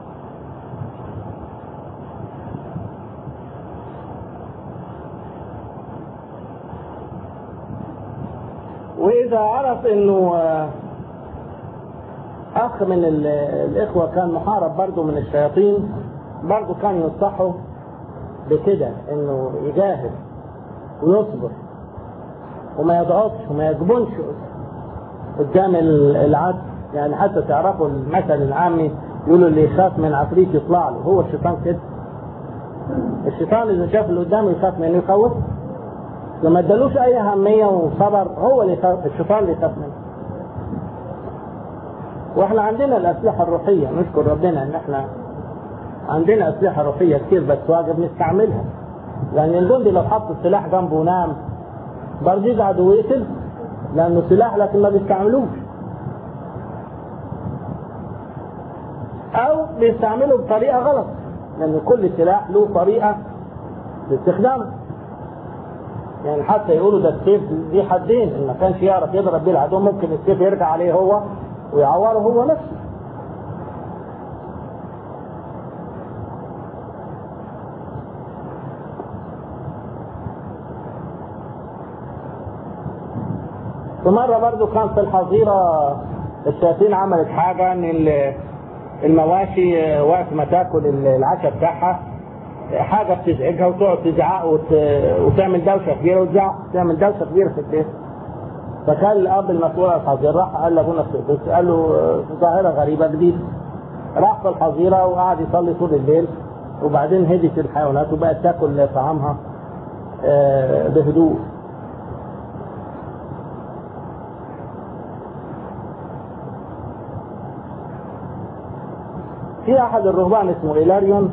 واذا عرف انه اخ من الاخوه كان محارب برضه من الشياطين برضه كان ينصحه بكده انه يجاهد ويصبر وما يضغطش وما يجبنش قدام العدل يعني حتى تعرفوا المثل العامي يقولوا اللي يخاف من عفريت يطلع له هو الشيطان كده الشيطان اذا شاف اللي قدامه يخاف منه يخوفه لما ادالوش اي اهميه وصبر هو اللي يخاف الشيطان اللي يخاف منه واحنا عندنا الاسلحه الروحيه نشكر ربنا ان احنا عندنا اسلحه روحيه كتير بس واجب نستعملها لان الجندي لو حط السلاح جنبه ونام برضه يقعد ويقتل لانه سلاح لكن ما بيستعملوش او بيستعمله بطريقه غلط لان كل سلاح له طريقه لاستخدامه يعني حتى يقولوا ده السيف دي حدين ان ما كانش يعرف يضرب بيه العدو ممكن السيف يرجع عليه هو ويعوره هو نفسه ومرة برضو كان في الحظيرة الشياطين عملت حاجة ان المواشي وقت ما تاكل العشاء بتاعها حاجة بتزعجها وتقعد تزعق وت... وتعمل دوشة كبيرة وتزعق تعمل دوشة كبيرة في البيت فكان الاب المسؤول عن الحظيره راح قال لابونا السدوس قال له آه، ظاهره غريبه جديده راح في الحظيره وقعد يصلي طول الليل وبعدين هدت الحيوانات وبقت تاكل طعامها آه، بهدوء في احد الرهبان اسمه إيلاريون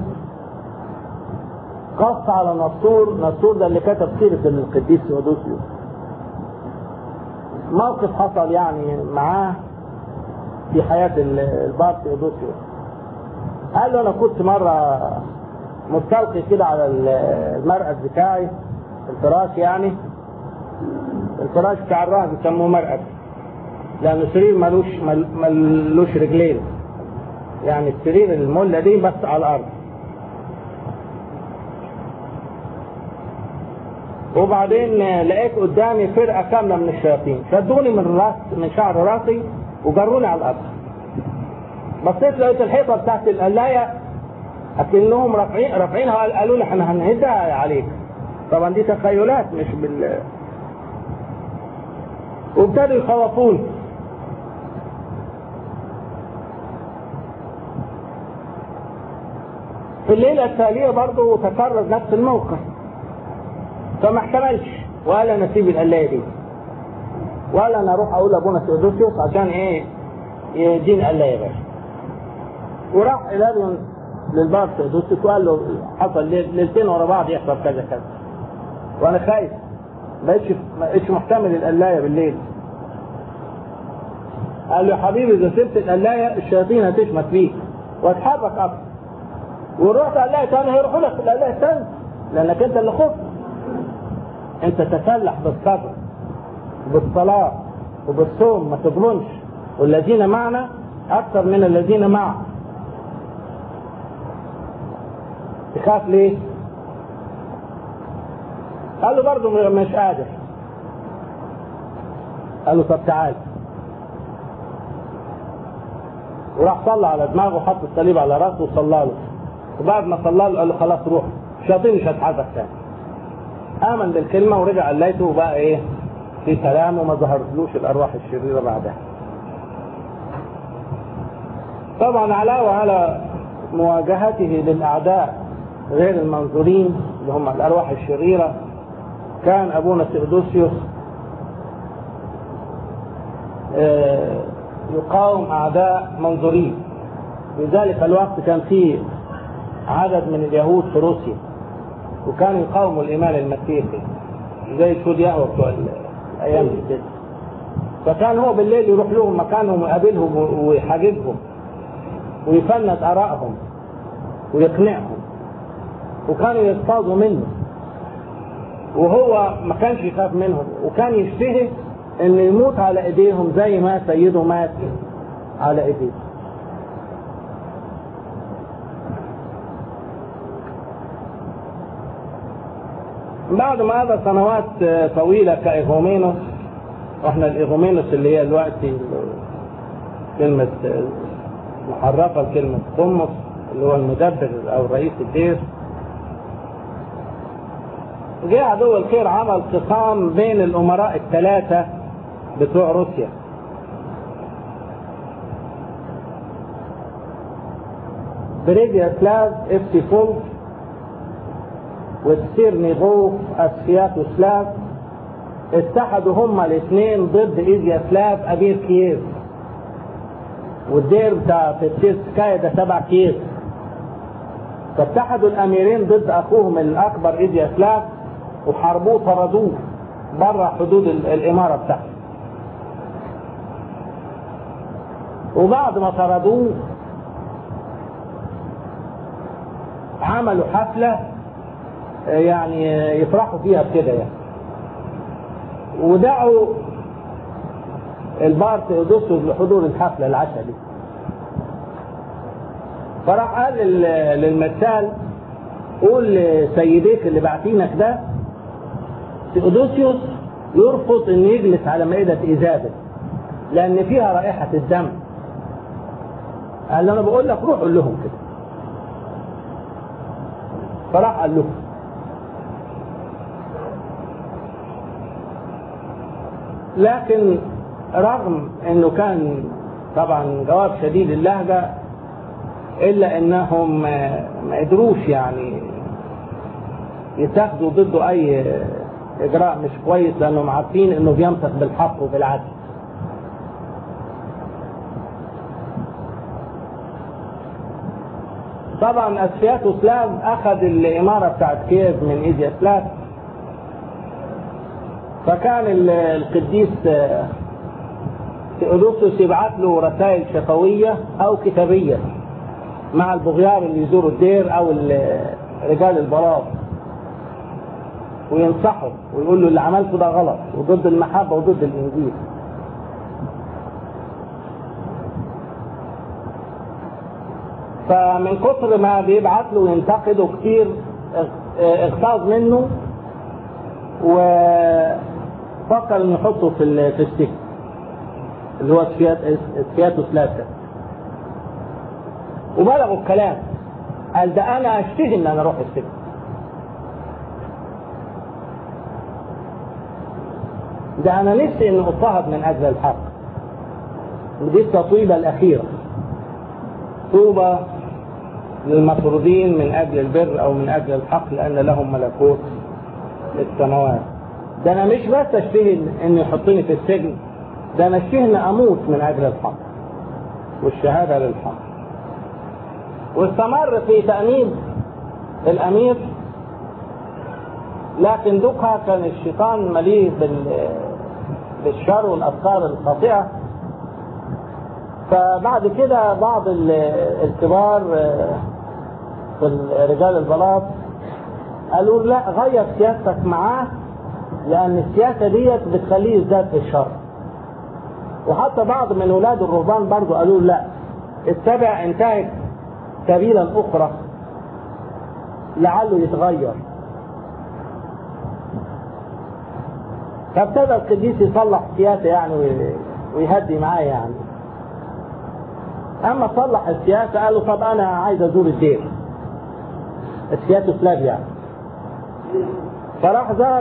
قص على نصور نصور ده اللي كتب سيرة القديس ثيودوسيوس موقف حصل يعني معاه في حياة ال- الباب ثيودوسيوس قال له انا كنت مرة مستلقي كده على ال- المرقد بتاعي الفراش يعني الفراش بتاع الراهب بيسموه مرقد لأنه سرير ملوش مل- ملوش رجلين يعني السرير الملة دي بس على الأرض وبعدين لقيت قدامي فرقة كاملة من الشياطين شدوني من راس من شعر راسي وجروني على الأرض بصيت لقيت الحيطة بتاعت القلاية أكنهم رافعين رافعينها قال- قالوا لي احنا هنهدها عليك طبعا دي تخيلات مش بال وابتدوا يخوفوني في الليلة التالية برضه تكرر نفس الموقف فما احتملش وقال انا اسيب القلاية دي وقال انا اروح اقول لابونا ثيودوسيوس عشان ايه يديني قلاية بس وراح إلاريون للباب ثيودوسيوس وقال له حصل ليل- ليلتين ورا بعض يحصل كذا كذا وانا خايف ما بقتش ما بقتش محتمل القلاية بالليل قال له يا حبيبي اذا سبت القلاية الشياطين هتشمت فيك واتحرك اكتر ورحت قلاية تاني هيروحوا لك في القلاية التانية لانك انت اللي خفت انت تسلح بالصبر وبالصلاة وبالصوم ما تظلمش والذين معنا اكثر من الذين معك تخاف ليه؟ قال له برضه مش قادر قال له طب تعال وراح صلى على دماغه وحط الصليب على راسه وصلى له وبعد ما صلى له قال له خلاص روح الشياطين مش هتحرك تاني امن بالكلمه ورجع قلايته وبقى ايه في سلام وما ظهرتلوش الارواح الشريره بعدها طبعا علاوه على مواجهته للاعداء غير المنظورين اللي هم الارواح الشريره كان ابونا ثيودوسيوس آه، يقاوم اعداء منظورين في ذلك الوقت كان في عدد من اليهود في روسيا وكانوا يقاوموا الايمان المسيحي زي السود يهوى بتوع الايام دي كده فكان هو بالليل يروح لهم مكانهم ويقابلهم ويحاججهم ويفند ارائهم ويقنعهم وكانوا يصطادوا منه وهو ما كانش يخاف منهم وكان يشتهي انه يموت على ايديهم زي ما سيده مات على ايديه بعد ما قضى سنوات طويله كايغومينوس واحنا الايغومينوس اللي هي دلوقتي كلمه محرفه لكلمه قمص اللي هو المدبر او رئيس الدير جه عدو الخير عمل خصام بين الامراء الثلاثه بتوع روسيا بريدياسلاف افتيفولف وستيرنيغوف اسفياتوسلاف اتحدوا هما الاثنين ضد ايزياسلاف امير كييف والدير بتاع تتسكايا ده تبع كييف فاتحدوا الاميرين ضد اخوهم الاكبر ايزياسلاف وحاربوه طردوه بره حدود ال- الاماره بتاعته وبعد ما طردوه عملوا حفله يعني يفرحوا فيها بكده يعني ودعوا البار تيودوسوس لحضور الحفله العشاء دي فراح قال لل- للمرسال قول لسيديك اللي بعتينك ده تيودوسيوس يرفض ان يجلس على مائدة ايزابل لان فيها رائحة الدم قال له انا بقول لك روح قول لهم كده فراح قال لهم لكن رغم انه كان طبعا جواب شديد اللهجة الا انهم ما قدروش يعني يتاخدوا ضده اي اجراء مش كويس لانهم عارفين انه بينطق بالحق وبالعدل طبعا اسفياتوسلاف اخذ الاماره بتاعت كييف من ايزياسلاف فكان القديس تيودوسيوس يبعت له رسائل شفويه او كتابيه مع البغيار اللي يزوروا الدير او رجال البلاط وينصحه ويقول له اللي عملته ده غلط وضد المحبه وضد الانجيل فمن كتر ما بيبعت له وينتقده كتير اغتاظ منه وفكر انه يحطه في في السجن اللي هو سفياتوس لاسا وبلغوا الكلام قال ده انا اشتهي ان انا اروح السجن ده انا نفسي ان اضطهد من اجل الحق ودي التطويبه الاخيره طوبى للمطرودين من اجل البر او من اجل الحق لان لهم ملكوت السماوات ده انا مش بس اشتهي ان يحطني في السجن ده انا اشتهي ان اموت من اجل الحق والشهاده للحق واستمر في تأنيب الأمير لكن دوكها كان الشيطان مليء بالشر والأفكار الخاطئة فبعد كده بعض الكبار في رجال البلاط قالوا لا غير سياستك معاه لأن السياسة ديت بتخليه يزداد في الشر وحتى بعض من ولاد الرهبان برضو قالوا لا اتبع انتهك سبيلا أخرى لعله يتغير فابتدى القديس يصلح السياسة يعني ويهدي معاه يعني أما صلح السياسة قال له طب أنا عايز أزور الدير السياسة سلاف يعني فراح زار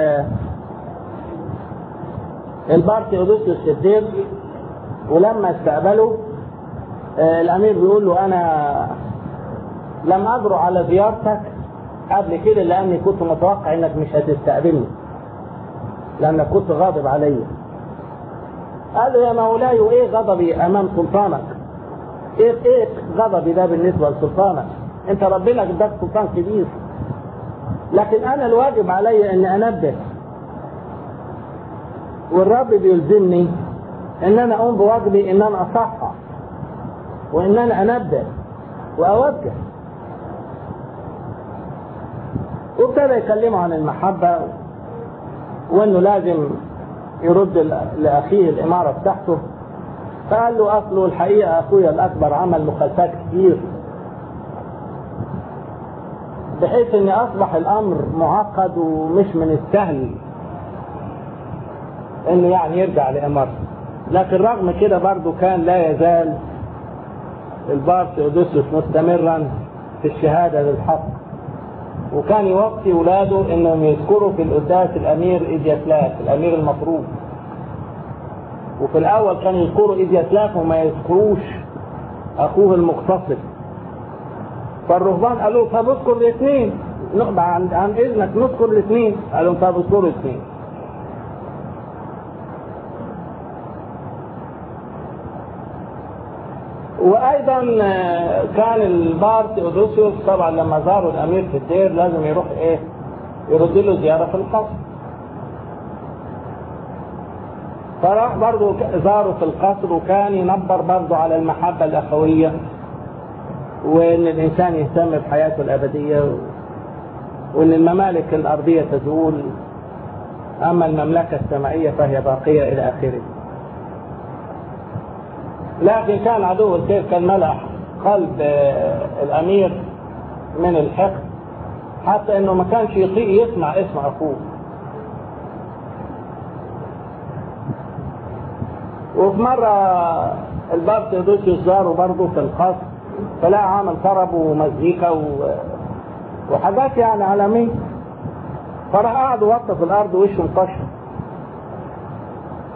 البار تيودوسيوس الدير ولما استقبله الامير بيقول له انا لم اجرؤ على زيارتك قبل كده لاني كنت متوقع انك مش هتستقبلني لانك كنت غاضب عليا قال له يا مولاي وايه غضبي امام سلطانك ايه ايه غضبي ده بالنسبه لسلطانك انت ربنا اداك سلطان كبير لكن انا الواجب علي اني انبه والرب بيلزمني ان انا اقوم بواجبي ان انا اصحح وان انا انبه واوجه وابتدى يكلمه عن المحبه وانه لازم يرد لاخيه الاماره بتاعته فقال له اصله الحقيقه اخويا الاكبر عمل مخالفات كتير بحيث ان اصبح الامر معقد ومش من السهل انه يعني يرجع لامارته لكن رغم كده برضه كان لا يزال البار تيودوسيوس مستمرا في الشهاده للحق وكان يوصي ولاده انهم يذكروا في القداس الامير ايدياسلاف الامير المطروب وفي الاول كانوا يذكروا ايدياسلاف وما يذكروش اخوه المغتصب فالرهبان قالوا طب اذكر الاثنين عن, عن اذنك نذكر الاثنين قالوا طب اذكروا الاثنين وايضا كان البار تيودوسيوس طبعا لما زاروا الامير في الدير لازم يروح ايه يرد له زياره في القصر فراح برضه زاره في القصر وكان ينبر برضه على المحبه الاخويه وان الانسان يهتم بحياته الابديه وان الممالك الارضيه تزول اما المملكه السمائيه فهي باقيه الى اخره لكن كان عدو الخير كان ملح قلب الامير من الحقد حتى انه ما كانش يطيق يسمع اسم اخوه وفي مرة الباب تيودوسيوس زاره برضه في القصر فلقى عامل طرب ومزيكا و... وحاجات يعني عالمية فراح قعد وطى في الأرض وشه مكشر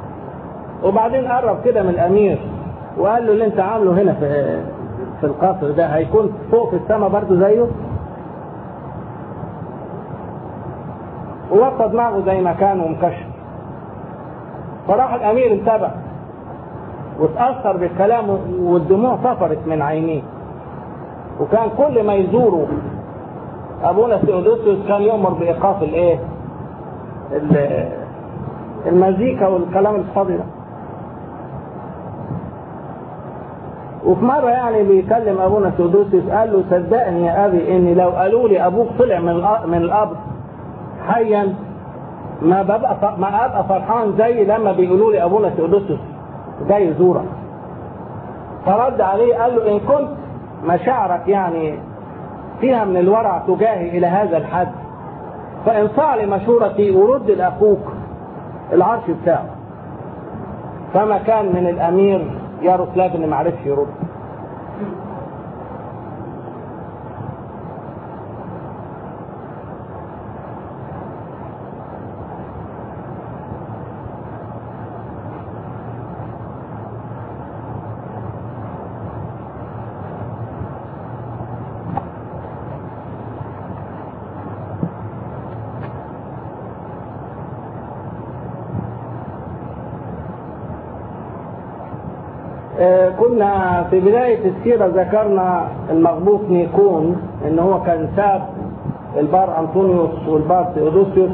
وبعدين قرب كده من الامير وقال له اللي انت عامله هنا في في القصر ده هيكون فوق في السماء برضه زيه ووطى دماغه زي ما كان ومكشف فراح الامير انتبه واتاثر بالكلام والدموع سفرت من عينيه وكان كل ما يزوروا ابونا ثيودوسيوس كان يؤمر بايقاف الايه المزيكا والكلام الفاضي ده وفي مرة يعني بيكلم أبونا ثيودوسيوس قال له صدقني يا أبي إني لو قالوا لي أبوك طلع من من القبر حيا ما ببقى ما أبقى فرحان زي لما بيقولوا لي أبونا ثيودوسيوس جاي يزورك فرد عليه قال له إن كنت مشاعرك يعني فيها من الورع تجاهي إلى هذا الحد فإن صاع لمشورتي ورد لأخوك العرش بتاعه فما كان من الأمير ياروسلاف إن ما عرفش يرد كنا في بداية السيرة ذكرنا المغبوط نيكون ان هو كان ساب البار انطونيوس والبار تيودوسيوس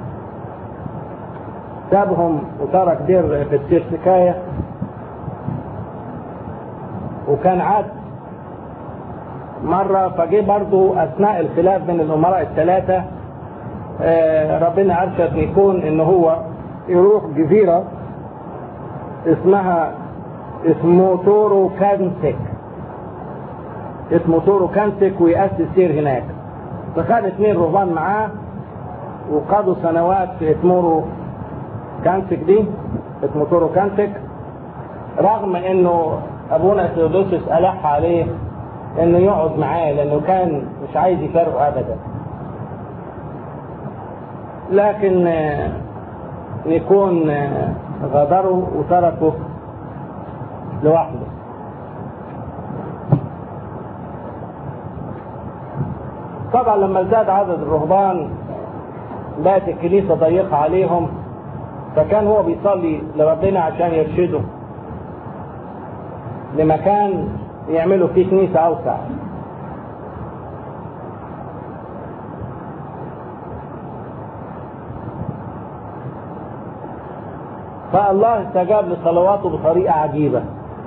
سابهم وترك دير في السيرسكاية وكان عاد مرة فجه برضو أثناء الخلاف بين الأمراء الثلاثة ربنا أرشد نيكون إن هو يروح جزيرة اسمها اسمه تورو كانسك اسمه تورو كانسك ويأسس سير هناك فخد اثنين رهبان معاه وقضوا سنوات في تمورو كانسك دي اسمه تورو كانسك رغم انه ابونا ثيودوسيوس الح عليه انه يقعد معاه لانه كان مش عايز يفرقه ابدا لكن يكون غدروا وتركوا لوحده طبعا لما زاد عدد الرهبان بقت الكنيسة ضيقة عليهم فكان هو بيصلي لربنا عشان يرشده لمكان يعملوا فيه كنيسة أوسع فالله استجاب لصلواته بطريقة عجيبة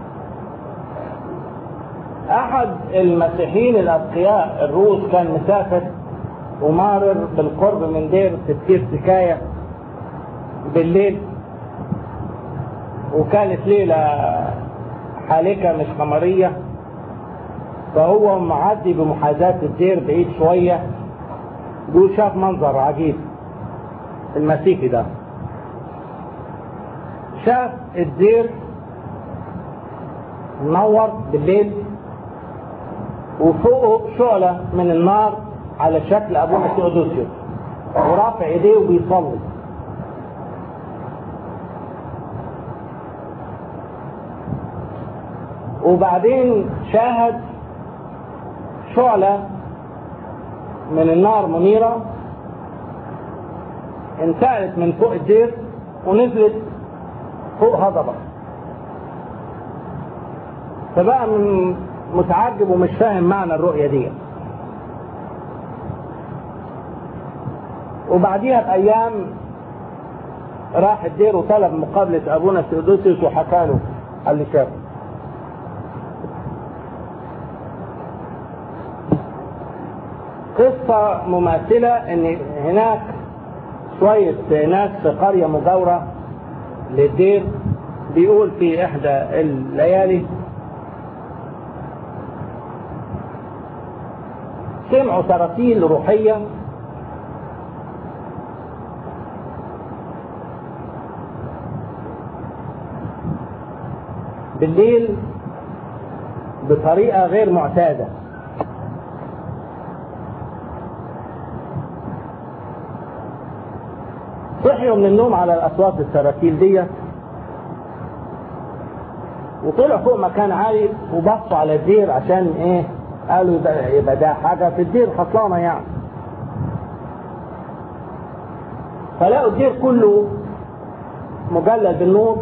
احد المسيحيين الاتقياء الروس كان مسافر ومارر بالقرب من دير تفكير سكاية بالليل وكانت ليلة حالكة مش قمرية فهو معدي بمحاذاة الدير بعيد شوية بيقول شاف منظر عجيب المسيحي ده شاف الدير منور بالليل وفوقه شعلة من النار على شكل أبونا ثيودوسيوس ورافع ايديه وبيصلي وبعدين شاهد شعلة من النار منيرة انتقلت من فوق الدير ونزلت فوق هضبة فبقى من متعجب ومش فاهم معنى الرؤية دي وبعديها بأيام راح الدير وطلب مقابلة أبونا سيودوسيوس وحكى له اللي شافه قصة مماثلة ان هناك شوية ناس في قرية مجاورة للدير بيقول في احدى الليالي سمعوا تراتيل روحية بالليل بطريقة غير معتادة صحيوا من النوم على الأصوات التراتيل ديت وطلع فوق مكان عالي وبصوا على الدير عشان ايه قالوا يبقى, يبقى ده حاجة في الدير خطلانة يعني فلقوا الدير كله مجلد بالنور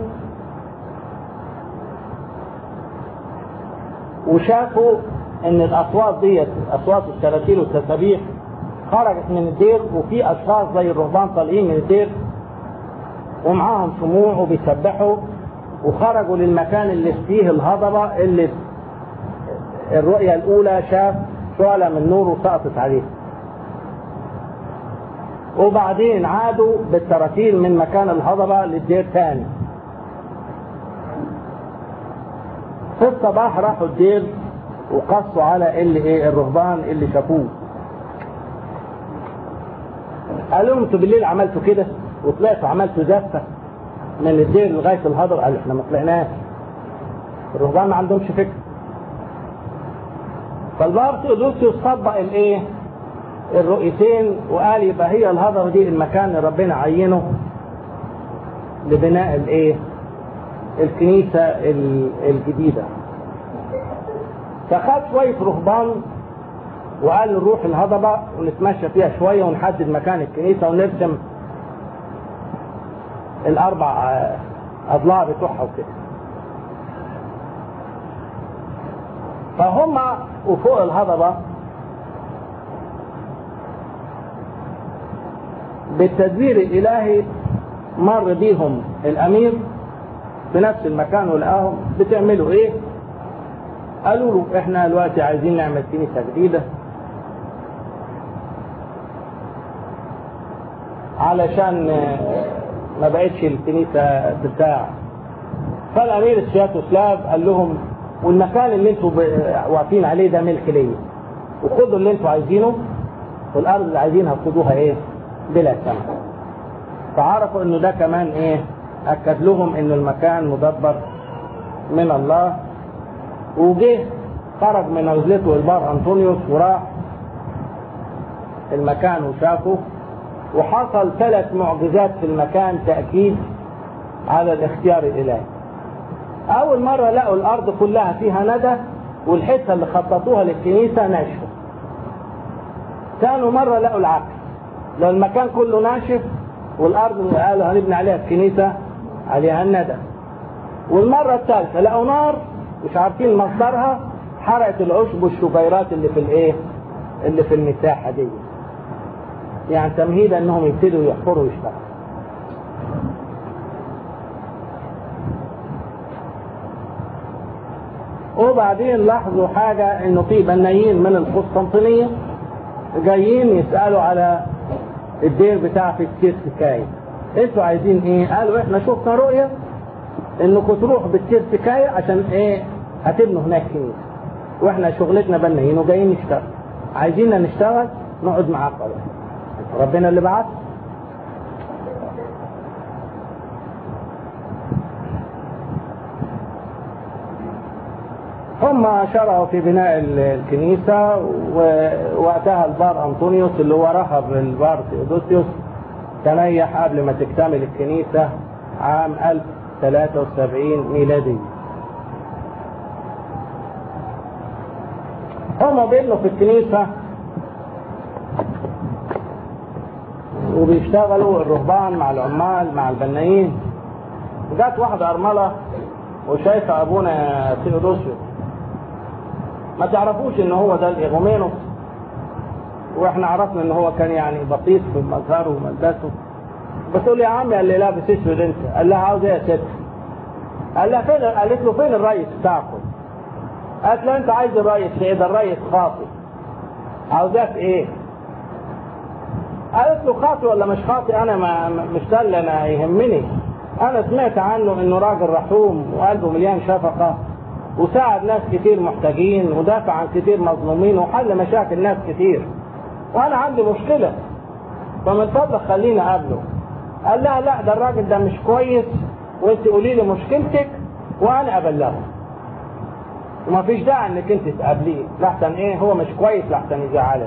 وشافوا ان الاصوات ديت اصوات التراتيل والتسابيح خرجت من الدير وفي اشخاص زي الرهبان طالعين من الدير ومعاهم شموع وبيسبحوا وخرجوا للمكان اللي فيه الهضبه اللي الرؤيه الاولى شاف شعله من نور وسقطت عليه وبعدين عادوا بالتراتيل من مكان الهضبه للدير تاني في الصباح راحوا الدير وقصوا على اللي ايه الرهبان اللي شافوه قالوا لهم انتوا بالليل عملتوا كده وطلعتوا عملتوا زفه من الدير لغايه الهضبه قالوا احنا ما طلعناش الرهبان ما عندهمش فكره فالبار تيودوسيوس طبق الايه الرؤيتين وقال يبقى هي الهضبه دي المكان اللي ربنا عينه لبناء الايه الكنيسه الجديده فخد شويه رهبان وقال نروح الهضبه ونتمشى فيها شويه ونحدد مكان الكنيسه ونرسم الاربع اضلاع بتوعها وكده فهم وفوق الهضبه بالتدبير الالهي مر بيهم الامير في نفس المكان ولقاهم بتعملوا ايه قالوا له احنا دلوقتي عايزين نعمل كنيسه جديده علشان ما بقتش الكنيسه بتاع فالامير السياتوسلاف قال لهم والمكان اللي انتوا واقفين عليه ده ملك ليا وخدوا اللي انتوا عايزينه والارض اللي عايزينها خدوها ايه بلا ثمن فعرفوا انه ده كمان ايه اكد لهم ان المكان مدبر من الله وجه خرج من نزلته البار انطونيوس وراح المكان وشافه وحصل ثلاث معجزات في المكان تأكيد على الاختيار الإلهي أول مرة لقوا الأرض كلها فيها ندى والحتة اللي خططوها للكنيسة ناشفة ثاني مرة لقوا العكس لو المكان كله ناشف والأرض اللي قالوا هنبني عليها الكنيسة عليها الندى والمرة الثالثة لقوا نار مش عارفين مصدرها حرقت العشب والشجيرات اللي في الايه اللي في المساحة دي يعني تمهيدا انهم يبتدوا يحفروا ويشتغلوا وبعدين لاحظوا حاجة انه في بنايين من القسطنطينية جايين يسألوا على الدير بتاع في التيرتكاية انتوا عايزين ايه قالوا احنا شفنا رؤية انكم تروحوا بالتيرتكاية عشان ايه هتبنوا هناك كنيسة واحنا شغلتنا بنايين وجايين نشتغل عايزيننا نشتغل نقعد معاكم ربنا اللي بعت هم شرعوا في بناء الكنيسة ووقتها البار أنطونيوس اللي هو رهب البار تيودوسيوس تنيح قبل ما تكتمل الكنيسة عام 1073 ميلادي هم بيبنوا في الكنيسة وبيشتغلوا الرهبان مع العمال مع البنايين جت واحدة أرملة وشايفة أبونا تيودوسيوس ما تعرفوش ان هو ده الاغومينوس واحنا عرفنا ان هو كان يعني بسيط في مظهره وملبسه بتقول يا عمي قال لي لابس اسود انت قال لها عاوز ايه يا ست قال لها فين قالت له فين الرئيس بتاعكم قالت له انت عايز الرئيس في ايه ده الرئيس خاطي عاوزاه في ايه قالت له خاطي ولا مش خاطي انا ما مش ده اللي انا يهمني انا سمعت عنه انه راجل رحوم وقلبه مليان شفقه وساعد ناس كتير محتاجين ودافع عن كتير مظلومين وحل مشاكل ناس كتير وانا عندي مشكله فمن فضلك خليني اقابله قال لا لا ده الراجل ده مش كويس وانت قولي لي مشكلتك وانا ابلغه وما فيش داعي انك انت تقابليه لحسن ايه هو مش كويس لحسن يزعلك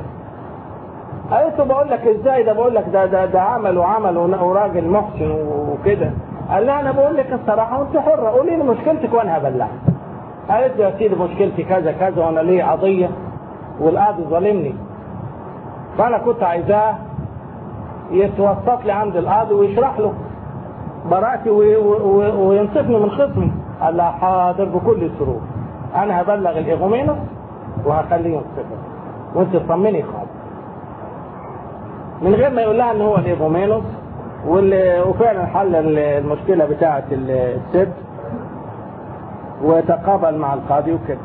قالت له بقول لك ازاي ده بقول لك ده ده ده عمل وعمل وراجل محسن وكده قال لها انا بقول لك الصراحه وانت حره قولي لي مشكلتك وانا هبلعك قالت له يا سيدي مشكلتي كذا كذا وانا ليه قضيه والقاضي ظالمني فانا كنت عايزاه يتوسط لي عند القاضي ويشرح له براءتي وينصفني من خصمي قال لها حاضر بكل سرور انا هبلغ الايغومينوس وهخليه ينصفك وانت تطمني خالص من غير ما يقول لها ان هو الايغومينوس وفعلا حل المشكله بتاعه السد وتقابل مع القاضي وكده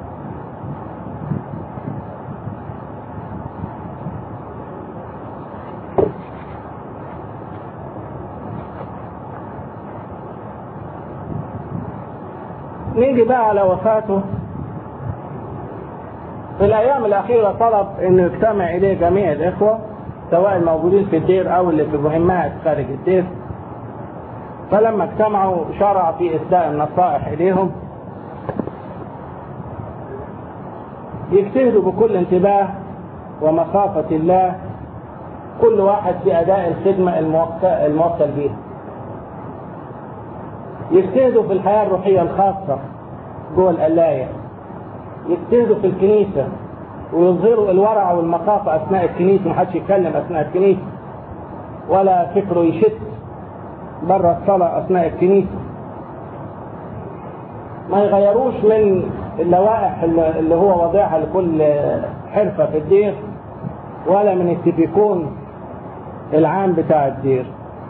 نيجي بقى على وفاته في الايام الاخيره طلب انه يجتمع اليه جميع الاخوه سواء الموجودين في الدير او اللي في مهمات خارج الدير فلما اجتمعوا شرع في اسداء النصائح اليهم يجتهدوا بكل انتباه ومخافة الله كل واحد في أداء الخدمة الموكل بيها يجتهدوا في الحياة الروحية الخاصة جوه القلاية يجتهدوا في الكنيسة ويظهروا الورع والمخافة أثناء الكنيسة محدش يتكلم أثناء الكنيسة ولا فكره يشت بره الصلاة أثناء الكنيسة ما يغيروش من اللوائح اللي هو وضعها لكل حرفة في الدير ولا من التليفون العام بتاع الدير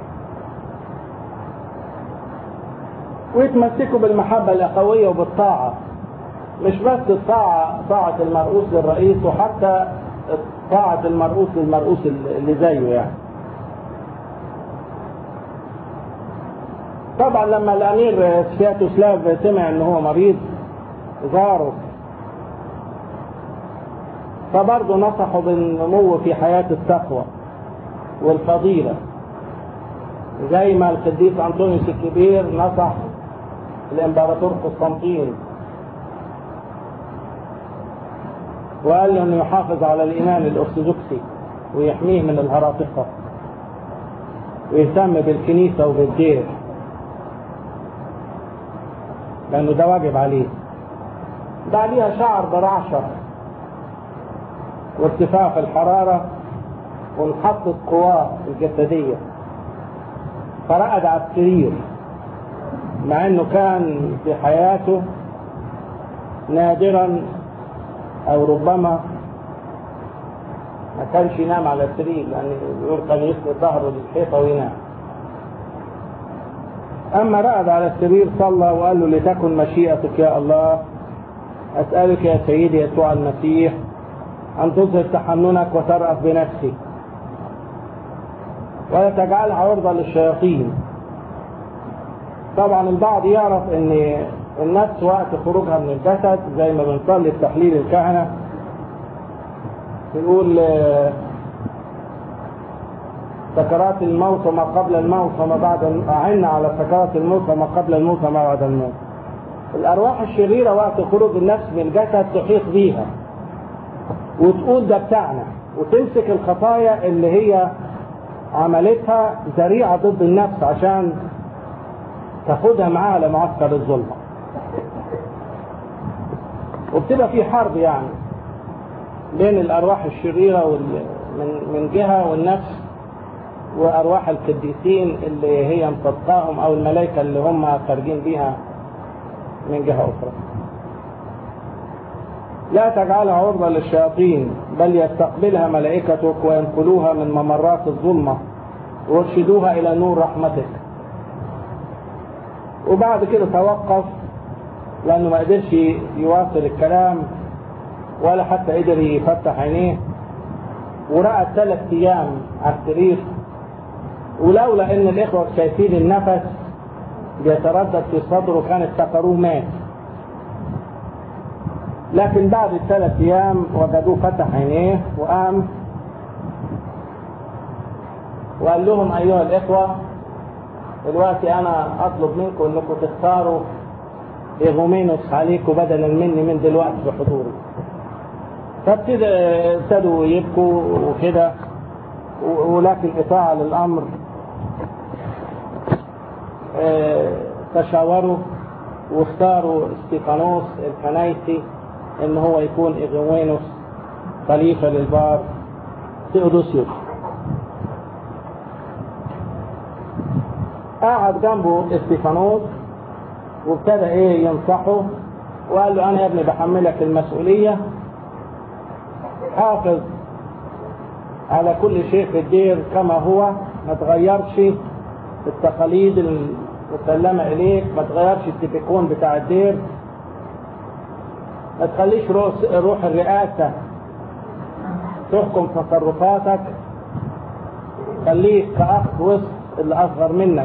ويتمسكوا بالمحبة الأخوية وبالطاعة مش بس الطاعة طاعة المرؤوس للرئيس وحتى طاعة المرؤوس للمرؤوس اللي زيه يعني طبعا لما الامير سفياتوسلاف سمع ان هو مريض زاره فبرضه نصحه بالنمو في حياة التقوى والفضيلة زي ما القديس أنطونيوس الكبير نصح الإمبراطور قسطنطين وقال له انه يحافظ على الايمان الارثوذكسي ويحميه من الهراطقه ويهتم بالكنيسه وبالدير لانه ده واجب عليه ده عليها شعر برعشه وارتفاع في الحراره وانحطت قواه الجسديه فرقد على السرير مع انه كان في حياته نادرا او ربما ما كانش ينام على السرير لان يقول كان يسند ظهره للحيطه وينام اما رقد على السرير صلى وقال له لتكن مشيئتك يا الله اسالك يا سيدي يسوع المسيح ان تظهر تحننك وترأف بنفسي ولا تجعلها عرضة للشياطين طبعا البعض يعرف ان النفس وقت خروجها من الجسد زي ما بنصلي التحليل الكهنة بنقول سكرات الموت وما قبل الموت وما بعد أعنا على سكرات الموت وما قبل الموت وما بعد الموت الأرواح الشريرة وقت خروج النفس من الجسد تحيط بيها وتقول ده بتاعنا وتمسك الخطايا اللي هي عملتها ذريعة ضد النفس عشان تاخدها معاها لمعسكر الظلمة وبتبقى في حرب يعني بين الأرواح الشريرة وال... من من جهة والنفس وأرواح القديسين اللي هي مصدقاهم أو الملائكة اللي هم خارجين بيها من جهة أخرى لا تجعلها عرضة للشياطين بل يستقبلها ملائكتك وينقلوها من ممرات الظلمة ويرشدوها إلى نور رحمتك وبعد كده توقف لأنه ما قدرش يواصل الكلام ولا حتى قدر يفتح عينيه ورقد ثلاث أيام على السرير ولولا إن الإخوة شايفين النفس بيتردد في صدره كان افتكروه مات لكن بعد الثلاث ايام وجدوه فتح عينيه وقام وقال لهم ايها الاخوه دلوقتي انا اطلب منكم انكم تختاروا ايغومينوس عليكم بدلا مني من دلوقتي بحضوري فابتدوا يبكوا وكده ولكن اطاعه للامر آه، تشاوروا واختاروا استيفانوس الكنايسي ان هو يكون اغوينوس خليفة للبار تيودوسيوس قعد جنبه استيفانوس وابتدى ايه ينصحه وقال له انا يا ابني بحملك المسؤولية حافظ على كل شيء في الدير كما هو ما تغيرش التقاليد المسلمة إليك ما تغيرش التليفون بتاع الدير ما تخليش روح, روح الرئاسة تحكم تصرفاتك خليك كأخ وسط اللي أصغر منك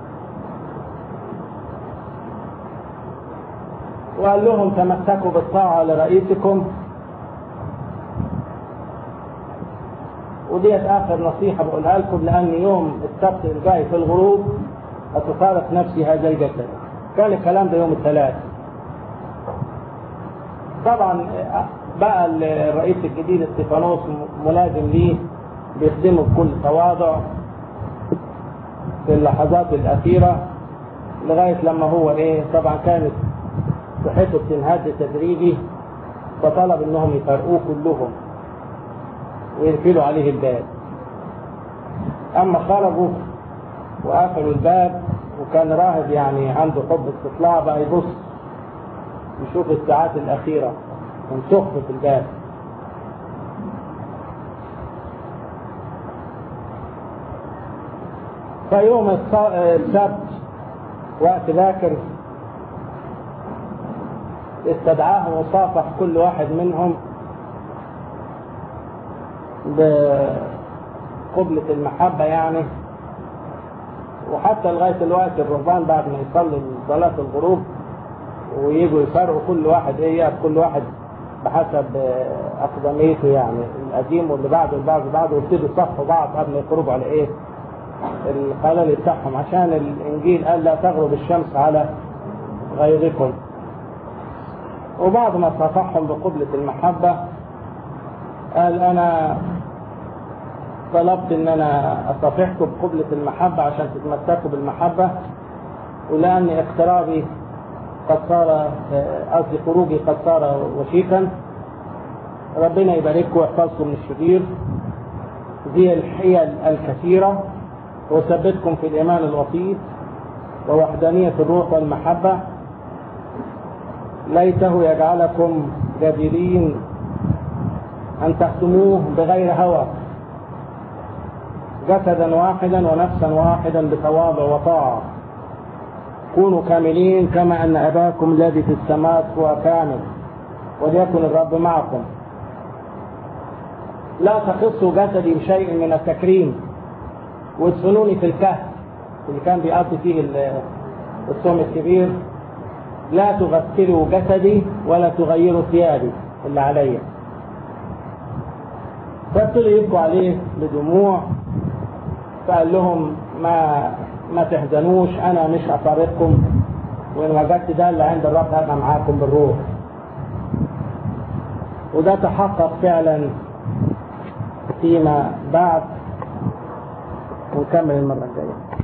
وقال لهم تمسكوا بالطاعة لرئيسكم وديت آخر نصيحة بقولها لكم لأن يوم السبت الجاي في الغروب هتفارق نفسي هذا الجسد كان الكلام ده يوم الثلاث طبعا بقى الرئيس الجديد استيفانوس ملازم ليه بيخدمه بكل تواضع في اللحظات الأخيرة لغاية لما هو إيه طبعا كانت صحته بتنهد تدريجي فطلب إنهم يفرقوه كلهم ويقفلوا عليه الباب أما خرجوا وقفلوا الباب وكان راهب يعني عنده حب استطلاع بقى يبص يشوف الساعات الأخيرة من سخف في الباب فيوم السبت وقت باكر استدعاهم وصافح كل واحد منهم بقبلة المحبة يعني وحتى لغاية الوقت الرهبان بعد ما يصلوا صلاة الغروب ويجوا يفرقوا كل واحد ايه كل واحد بحسب أقدميته يعني القديم واللي بعده واللي بعده بعده ويبتدوا يصفوا بعض قبل ما يخرجوا على ايه القلال بتاعهم عشان الإنجيل قال لا تغرب الشمس على غيركم وبعد ما صافحهم بقبلة المحبة قال أنا طلبت ان انا اصافحكم بقبلة المحبة عشان تتمسكوا بالمحبة ولان اقترابي قد صار قصدي خروجي قد صار وشيكا ربنا يبارككم ويحفظكم من الشرير ذي الحيل الكثيرة وثبتكم في الإيمان الوسيط ووحدانية الروح والمحبة ليته يجعلكم جديرين أن تخدموه بغير هوى جسدا واحدا ونفسا واحدا بتواضع وطاعة كونوا كاملين كما أن أباكم الذي في السماء هو كامل وليكن الرب معكم لا تخصوا جسدي بشيء من التكريم وادفنوني في الكهف اللي كان بيقضي فيه الصوم الكبير لا تغسلوا جسدي ولا تغيروا ثيابي اللي عليا فابتدوا يبكوا عليه بدموع فقال لهم ما ما تحزنوش انا مش افارقكم وان وجدت ده اللي عند الرب هبقى معاكم بالروح وده تحقق فعلا فيما بعد ونكمل المره الجايه